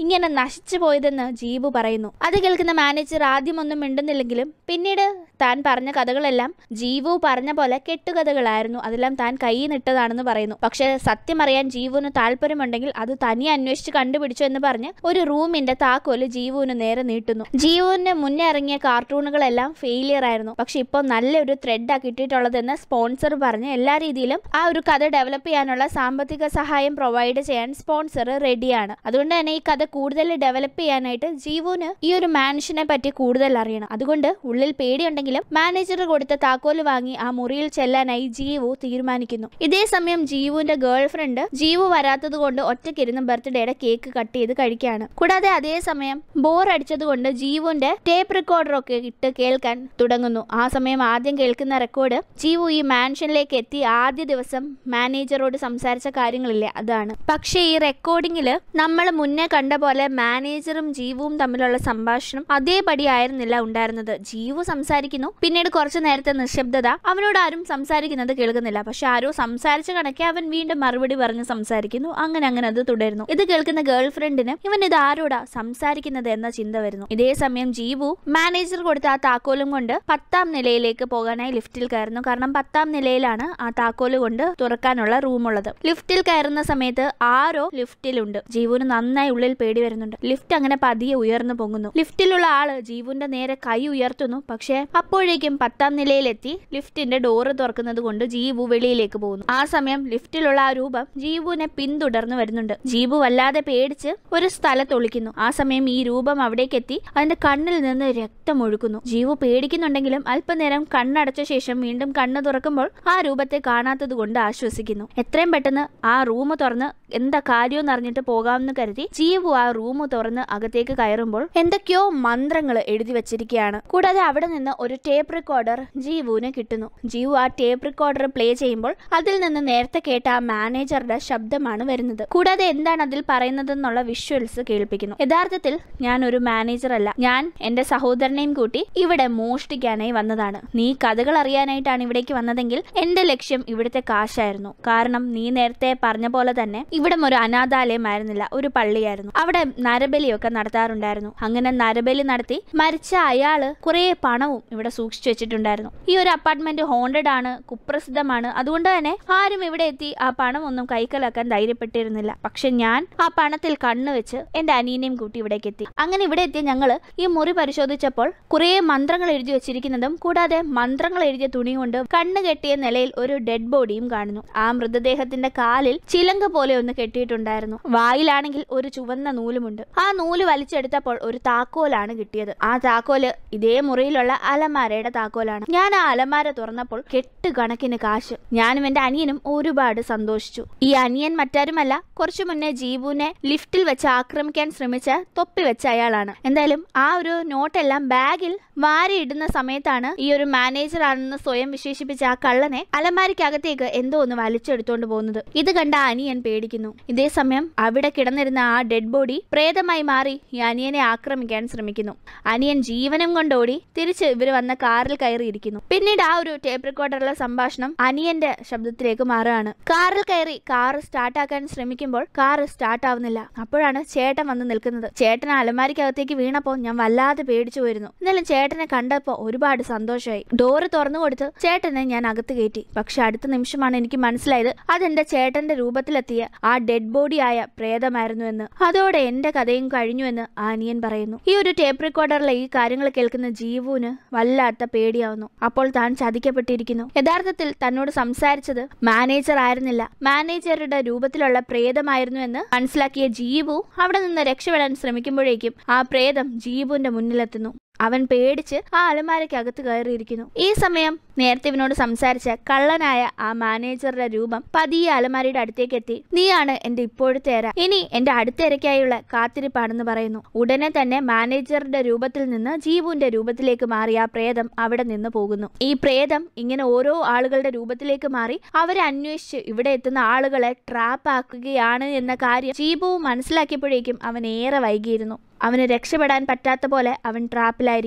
ഇങ്ങനെ നശിച്ചു പോയതെന്ന് ജീവു പറയുന്നു അത് കേൾക്കുന്ന മാനേജർ ആദ്യമൊന്നും മിണ്ടുന്നില്ലെങ്കിലും പിന്നീട് താൻ പറഞ്ഞ കഥകളെല്ലാം ജീവു പറഞ്ഞ പോലെ കെട്ടുകഥകളായിരുന്നു അതെല്ലാം താൻ കൈന്നിട്ടതാണെന്ന് പറയുന്നു പക്ഷെ സത്യം അറിയാൻ ജീവുവിന് താല്പര്യമുണ്ടെങ്കിൽ അത് തനിയെ അന്വേഷിച്ച് കണ്ടുപിടിച്ചു എന്ന് പറഞ്ഞ് ഒരു റൂമിന്റെ താക്കോല് ജീവുവിന് നേരെ നീട്ടുന്നു ജീവുവിന് മുന്നേ ഇറങ്ങിയ കാർട്ടൂണുകളെല്ലാം ഫെയിലിയർ ആയിരുന്നു പക്ഷെ ഇപ്പോൾ നല്ലൊരു ത്രെഡാ കിട്ടിയിട്ടുള്ളതെന്ന് സ്പോൺസർ പറഞ്ഞ് എല്ലാ രീതിയിലും ആ ഒരു കഥ ഡെവലപ്പ് ചെയ്യാനുള്ള സാമ്പത്തിക സഹായം പ്രൊവൈഡ് ചെയ്യാൻ സ്പോൺസർ റെഡിയാണ് അതുകൊണ്ട് തന്നെ ഈ കഥ കൂടുതൽ ഡെവലപ്പ് ചെയ്യാനായിട്ട് ജീവുവിന് ഈ ഒരു മാൻഷനെ പറ്റി കൂടുതൽ അറിയണം അതുകൊണ്ട് ഉള്ളിൽ പേടിയുണ്ടെങ്കിലും മാനേജർ കൊടുത്ത താക്കോല് വാങ്ങി ആ മുറിയിൽ ചെല്ലാനായി ജീവു തീരുമാനിക്കുന്നു ഇതേ സമയം ജീവുവിന്റെ ഗേൾ ഫ്രണ്ട് ജീവു വരാത്തത് കൊണ്ട് ഒറ്റയ്ക്കിരുന്ന് ബർത്ത്ഡേയുടെ കേക്ക് കട്ട് ചെയ്ത് കഴിക്കുകയാണ് കൂടാതെ അതേ സമയം ബോർ അടിച്ചത് കൊണ്ട് ജീവുവിന്റെ ടേപ്പ് റെക്കോർഡർ ഒക്കെ ഇട്ട് കേൾക്കാൻ തുടങ്ങുന്നു ആ സമയം ആദ്യം കേൾക്കുന്ന റെക്കോർഡ് ജീവു ഈ മാൻഷനിലേക്ക് എത്തി ആദ്യ ദിവസം മാനേജറോട് സംസാരിച്ച കാര്യങ്ങളില്ലേ അതാണ് പക്ഷേ ഈ റെക്കോർഡിങ്ങിൽ നമ്മൾ മുന്നേ കണ്ട പോലെ മാനേജറും ജീവുവും തമ്മിലുള്ള സംഭാഷണം അതേപടി ആയിരുന്നില്ല ഉണ്ടായിരുന്നത് ജീവു സംസാരിക്കുന്നു പിന്നീട് കുറച്ചു നേരത്തെ നിശബ്ദത അവനോട് ആരും സംസാരിക്കുന്നത് കേൾക്കുന്നില്ല പക്ഷെ ആരോ സംസാരിച്ച കണക്കെ അവൻ വീണ്ടും മറുപടി പറഞ്ഞ് സംസാരിക്കുന്നു അങ്ങനെ അങ്ങനെ അത് തുടരുന്നു ഇത് കേൾക്കുന്ന ഗേൾ ഫ്രണ്ടിന് ഇവൻ ഇത് ആരോടാ സംസാരിക്കുന്നത് എന്ന ചിന്ത വരുന്നു ഇതേ സമയം ജീവു മാനേജർ കൊടുത്ത ആ താക്കോലും കൊണ്ട് പത്താം നിലയിലേക്ക് പോകാനായി ലിഫ്റ്റിൽ കയറുന്നു കാരണം പത്താം നിലയിലാണ് ആ താക്കോല് കൊണ്ട് തുറക്കാനുള്ള റൂമുള്ളത് ലിഫ്റ്റിൽ കയറുന്ന സമയത്ത് ആരോ ലിഫ്റ്റിലുണ്ട് ജീവുവിന് നന്നായി ഉള്ളിൽ പേടി വരുന്നുണ്ട് ലിഫ്റ്റ് അങ്ങനെ പതിയെ ഉയർന്നു പൊങ്ങുന്നു ലിഫ്റ്റിലുള്ള ആള് ജീവുവിന്റെ നേരെ കൈ ഉയർത്തുന്നു പക്ഷേ അപ്പോഴേക്കും പത്താം നിലയിലെത്തി ലിഫ്റ്റിന്റെ ഡോറ് തുറക്കുന്നത് കൊണ്ട് ജീവു വെളിയിലേക്ക് പോകുന്നു ആ സമയം ലിഫ്റ്റിലുള്ള ആ രൂപം ജീവുവിനെ പിന്തുടർന്ന് വരുന്നുണ്ട് ജീവു വല്ലാതെ പേടിച്ച് ഒരു സ്ഥലത്ത് ഒളിക്കുന്നു ആ സമയം ഈ രൂപം അവിടേക്ക് എത്തി അതിന്റെ കണ്ണിൽ നിന്ന് രക്തം ഒഴുക്കുന്നു ജീവു പേടിക്കുന്നുണ്ടെങ്കിലും അല്പനേരം കണ്ണടച്ച ശേഷം വീണ്ടും കണ്ണ് തുറക്കുമ്പോൾ ആ രൂപത്തെ കാണാത്തത് കൊണ്ട് ആശ്വസിക്കുന്നു എത്രയും പെട്ടെന്ന് ആ റൂം തുറന്ന് എന്താ കാര്യമെന്ന് അറിഞ്ഞിട്ട് പോകാമെന്ന് കരുതി ജീവു ആ റൂം തുറന്ന് അകത്തേക്ക് കയറുമ്പോൾ എന്തൊക്കെയോ മന്ത്രങ്ങൾ എഴുതി വെച്ചിരിക്കുകയാണ് കൂടാതെ അവിടെ നിന്ന് ഒരു ടേപ്പ് റെക്കോർഡർ ജീവുവിന് കിട്ടുന്നു ജീവു ആ ടേപ്പ് റെക്കോർഡർ പ്ലേ ചെയ്യുമ്പോൾ അതിൽ നിന്ന് നേരത്തെ കേട്ട ആ മാനേജറുടെ ശബ്ദമാണ് വരുന്നത് കൂടാതെ എന്താണ് അതിൽ പറയുന്നതെന്നുള്ള വിഷ്വൽസ് കേൾപ്പിക്കുന്നു യഥാർത്ഥത്തിൽ ഞാൻ ഒരു മാനേജർ അല്ല ഞാൻ എന്റെ സഹോദരനെയും കൂട്ടി ഇവിടെ മോഷ്ടിക്കാനായി വന്നതാണ് നീ കഥകൾ അറിയാനായിട്ടാണ് ഇവിടേക്ക് വന്നതെങ്കിൽ എന്റെ ലക്ഷ്യം ഇവിടുത്തെ കാശായിരുന്നു കാരണം നീ നേരത്തെ പറഞ്ഞ പോലെ തന്നെ ഇവിടം ഒരു അനാഥാലയമായിരുന്നില്ല ഒരു പള്ളിയായിരുന്നു അവിടെ നരബലിയൊക്കെ നടത്താറുണ്ടായിരുന്നു അങ്ങനെ നരബലി നടത്തി മരിച്ച അയാള് കുറെ പണവും ഇവിടെ സൂക്ഷിച്ചു വെച്ചിട്ടുണ്ടായിരുന്നു ഈ ഒരു അപ്പാർട്ട്മെന്റ് ഹോണ്ടഡ് ആണ് കുപ്രസിദ്ധമാണ് അതുകൊണ്ട് തന്നെ ആരും ഇവിടെ എത്തി ആ പണം ഒന്നും കൈക്കലാക്കാൻ ധൈര്യപ്പെട്ടിരുന്നില്ല പക്ഷെ ഞാൻ ആ പണത്തിൽ കണ്ണു വെച്ച് എന്റെ അനിയനെയും കൂട്ടി ഇവിടേക്ക് എത്തി അങ്ങനെ ഇവിടെ എത്തിയ ഞങ്ങള് ഈ മുറി പരിശോധിച്ചപ്പോൾ കുറെ മന്ത്രങ്ങൾ എഴുതി വെച്ചിരിക്കുന്നതും കൂടാതെ മന്ത്രങ്ങൾ എഴുതിയ തുണി കൊണ്ട് കണ്ണ് കെട്ടിയ നിലയിൽ ഒരു ഡെഡ് ബോഡിയും കാണുന്നു ആ മൃതദേഹത്തിന്റെ കാലിൽ ചിലങ്ക പോലെ ഒന്ന് കെട്ടിയിട്ടുണ്ടായിരുന്നു വായിലാണെങ്കിൽ ഒരു ചുവന്ന നൂലുമുണ്ട് ആ നൂല് വലിച്ചെടുത്തപ്പോൾ ഒരു താക്കോലാണ് കിട്ടിയത് ആ താക്കോല് ഇതേ മുറിയിലുള്ള അലമാരയുടെ താക്കോലാണ് ഞാൻ ആ അലമാര തുറന്നപ്പോൾ കെട്ട് കണക്കിന് കാശ് ഞാനും എന്റെ അനിയനും ഒരുപാട് സന്തോഷിച്ചു ഈ അനിയൻ മറ്റാരുമല്ല കുറച്ചു മുന്നേ ജീബുവിനെ ലിഫ്റ്റിൽ വെച്ച് ആക്രമിക്കാൻ ശ്രമിച്ച തൊപ്പി വെച്ച അയാളാണ് എന്തായാലും ആ ഒരു നോട്ടെല്ലാം ബാഗിൽ വാരിയിടുന്ന സമയത്താണ് ഈ ഒരു മാനേജർ ആണെന്ന് സ്വയം വിശേഷിപ്പിച്ച ആ കള്ളനെ അലമാരിക്കകത്തേക്ക് എന്തോ ഒന്ന് വലിച്ചെടുത്തോണ്ട് പോകുന്നത് ഇത് കണ്ട ആ അനിയൻ പേടിക്കുന്നു ഇതേ സമയം അവിടെ കിടന്നിരുന്ന ആ ഡെഡ് ബോഡി പ്രേതമായി മാറി ഈ അനിയനെ ആക്രമിക്കാൻ ശ്രമിക്കുന്നു അനിയൻ ജീവനം കൊണ്ടോടി തിരിച്ച് ഇവർ വന്ന കാറിൽ കയറിയിരിക്കുന്നു പിന്നീട് ആ ഒരു ടേപ്പ് റെക്കോർഡറിലെ സംഭാഷണം അനിയന്റെ ശബ്ദത്തിലേക്ക് മാറുകയാണ് കാറിൽ കയറി കാർ സ്റ്റാർട്ടാക്കാൻ ശ്രമിക്കുമ്പോൾ കാർ സ്റ്റാർട്ട് ആവുന്നില്ല അപ്പോഴാണ് ചേട്ടൻ വന്ന് നിൽക്കുന്നത് ചേട്ടൻ അലമാരിക്കകത്തേക്ക് വീണപ്പോൾ ഞാൻ വല്ലാതെ പേടിച്ചു പോയിരുന്നു എന്നാലും ചേട്ടനെ കണ്ടപ്പോൾ ഒരുപാട് സന്തോഷമായി ഡോറ് തുറന്നു കൊടുത്ത് ചേട്ടനെ ഞാൻ അകത്ത് കയറ്റി പക്ഷെ അടുത്ത നിമിഷമാണ് എനിക്ക് മനസ്സിലായത് അതെന്റെ ചേട്ടന്റെ രൂപത്തിലെത്തിയ ആ ഡെഡ് ബോഡി ആയ പ്രേതമായിരുന്നു എന്ന് അതോടെ എന്റെ കഥയും കഴിഞ്ഞു എന്ന് ആ അനിയൻ പറയുന്നു ഈ ഒരു ടേപ്പ് റെക്കോർഡറിലെ ഈ കാര്യങ്ങൾ കേൾക്കുന്ന ജീവുവിന് വല്ലാത്ത പേടിയാവുന്നു അപ്പോൾ താൻ ചതിക്കപ്പെട്ടിരിക്കുന്നു യഥാർത്ഥത്തിൽ തന്നോട് സംസാരിച്ചത് മാനേജർ ആയിരുന്നില്ല മാനേജറുടെ രൂപത്തിലുള്ള പ്രേതമായിരുന്നു എന്ന് മനസ്സിലാക്കിയ ജീവു അവിടെ നിന്ന് രക്ഷപ്പെടാൻ ശ്രമിക്കുമ്പോഴേക്കും ആ പ്രേതം ജീവുവിന്റെ മുന്നിലെത്തുന്നു അവൻ പേടിച്ച് ആ അലമാരയ്ക്കകത്ത് കയറിയിരിക്കുന്നു ഈ സമയം നേരത്തെ ഇവനോട് സംസാരിച്ച കള്ളനായ ആ മാനേജറുടെ രൂപം പതിയെ അലമാരയുടെ അടുത്തേക്ക് എത്തി നീയാണ് എന്റെ ഇപ്പോഴത്തെ എര ഇനി എന്റെ അടുത്ത ഇരയ്ക്കായുള്ള കാത്തിരിപ്പാണെന്ന് പറയുന്നു ഉടനെ തന്നെ മാനേജറുടെ രൂപത്തിൽ നിന്ന് ജീവുവിന്റെ രൂപത്തിലേക്ക് മാറി ആ പ്രേതം അവിടെ നിന്ന് പോകുന്നു ഈ പ്രേതം ഇങ്ങനെ ഓരോ ആളുകളുടെ രൂപത്തിലേക്ക് മാറി അവരെ അന്വേഷിച്ച് ഇവിടെ എത്തുന്ന ആളുകളെ ട്രാപ്പ് ആക്കുകയാണ് എന്ന കാര്യം ജീബുവും മനസ്സിലാക്കിയപ്പോഴേക്കും അവൻ ഏറെ വൈകിയിരുന്നു അവന് രക്ഷപ്പെടാൻ പറ്റാത്ത പോലെ അവൻ ട്രാപ്പിലായിരിക്കുന്നു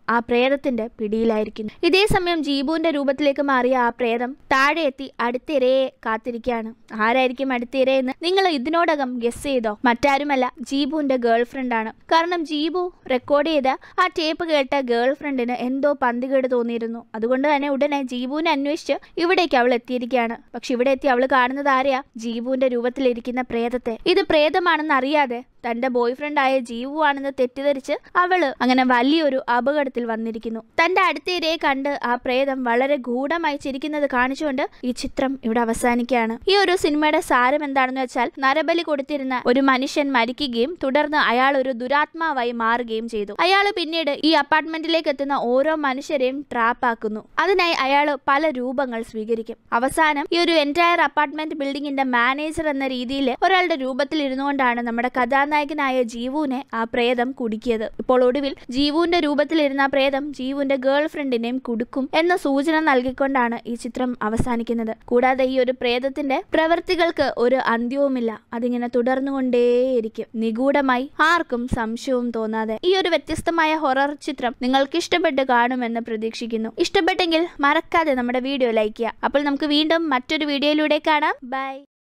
ആ പ്രേതത്തിന്റെ പിടിയിലായിരിക്കുന്നു ഇതേ സമയം ജീബുവിന്റെ രൂപത്തിലേക്ക് മാറിയ ആ പ്രേതം താഴെ എത്തി അടുത്തിരയെ കാത്തിരിക്കുകയാണ് ആരായിരിക്കും അടുത്തിര എന്ന് നിങ്ങൾ ഇതിനോടകം ഗസ് ചെയ്തോ മറ്റാരുമല്ല ജീബുവിന്റെ ഗേൾ ഫ്രണ്ടാണ് കാരണം ജീബു റെക്കോർഡ് ചെയ്ത ആ ടേപ്പ് കേട്ട ഗേൾ ഫ്രണ്ടിന് എന്തോ പന്തികേട് തോന്നിയിരുന്നു അതുകൊണ്ട് തന്നെ ഉടനെ ജീബുവിനെ അന്വേഷിച്ച് ഇവിടേക്ക് അവൾ എത്തിയിരിക്കുകയാണ് പക്ഷെ ഇവിടെ എത്തി അവൾ കാണുന്നത് ആരെയാ ജീബുവിന്റെ രൂപത്തിലിരിക്കുന്ന പ്രേതത്തെ ഇത് പ്രേതമാണെന്ന് അറിയാതെ തന്റെ ബോയ് ഫ്രണ്ടായ ജീവു ആണെന്ന് തെറ്റിദ്ധരിച്ച് അവള് അങ്ങനെ വലിയൊരു അപകടത്തിൽ വന്നിരിക്കുന്നു തന്റെ അടുത്ത ഇരയെ കണ്ട് ആ പ്രേതം വളരെ ഗൂഢമായി ചിരിക്കുന്നത് കാണിച്ചുകൊണ്ട് ഈ ചിത്രം ഇവിടെ അവസാനിക്കുകയാണ് ഈ ഒരു സിനിമയുടെ സാരം എന്താണെന്ന് വെച്ചാൽ നരബലി കൊടുത്തിരുന്ന ഒരു മനുഷ്യൻ മരിക്കുകയും തുടർന്ന് അയാൾ ഒരു ദുരാത്മാവായി മാറുകയും ചെയ്തു അയാൾ പിന്നീട് ഈ അപ്പാർട്ട്മെന്റിലേക്ക് എത്തുന്ന ഓരോ മനുഷ്യരെയും ട്രാപ്പ് ആക്കുന്നു അതിനായി അയാൾ പല രൂപങ്ങൾ സ്വീകരിക്കും അവസാനം ഈ ഒരു എൻറ്റയർ അപ്പാർട്ട്മെന്റ് ബിൽഡിങ്ങിന്റെ മാനേജർ എന്ന രീതിയിൽ ഒരാളുടെ രൂപത്തിൽ ഇരുന്നുകൊണ്ടാണ് നമ്മുടെ കഥാനായകനായ ജീവുവിനെ ആ പ്രേതം കുടുക്കിയത് ഇപ്പോൾ ഒടുവിൽ ജീവുവിന്റെ രൂപത്തിലിരുന്ന ആ പ്രേതം ജീവുവിന്റെ ഗേൾ ഫ്രണ്ടിനെയും കുടുക്കും എന്ന സൂചന നൽകിക്കൊണ്ടാണ് ഈ ചിത്രം അവസാനിക്കുന്നത് കൂടാതെ ഈ ഒരു പ്രേതത്തിന്റെ പ്രവൃത്തികൾക്ക് ഒരു അന്ത്യവുമില്ല അതിങ്ങനെ തുടർന്നുകൊണ്ടേയിരിക്കും നിഗൂഢമായി ആർക്കും സംശയവും തോന്നാതെ ഈ ഒരു വ്യത്യസ്തമായ ഹൊറർ ചിത്രം നിങ്ങൾക്ക് ഇഷ്ടപ്പെട്ട് കാണുമെന്ന് പ്രതീക്ഷിക്കുന്നു ഇഷ്ടപ്പെട്ടെങ്കിൽ മറക്കാതെ നമ്മുടെ വീഡിയോ ലൈക്ക് ചെയ്യുക അപ്പോൾ നമുക്ക് വീണ്ടും മറ്റൊരു വീഡിയോയിലൂടെ കാണാം ബൈ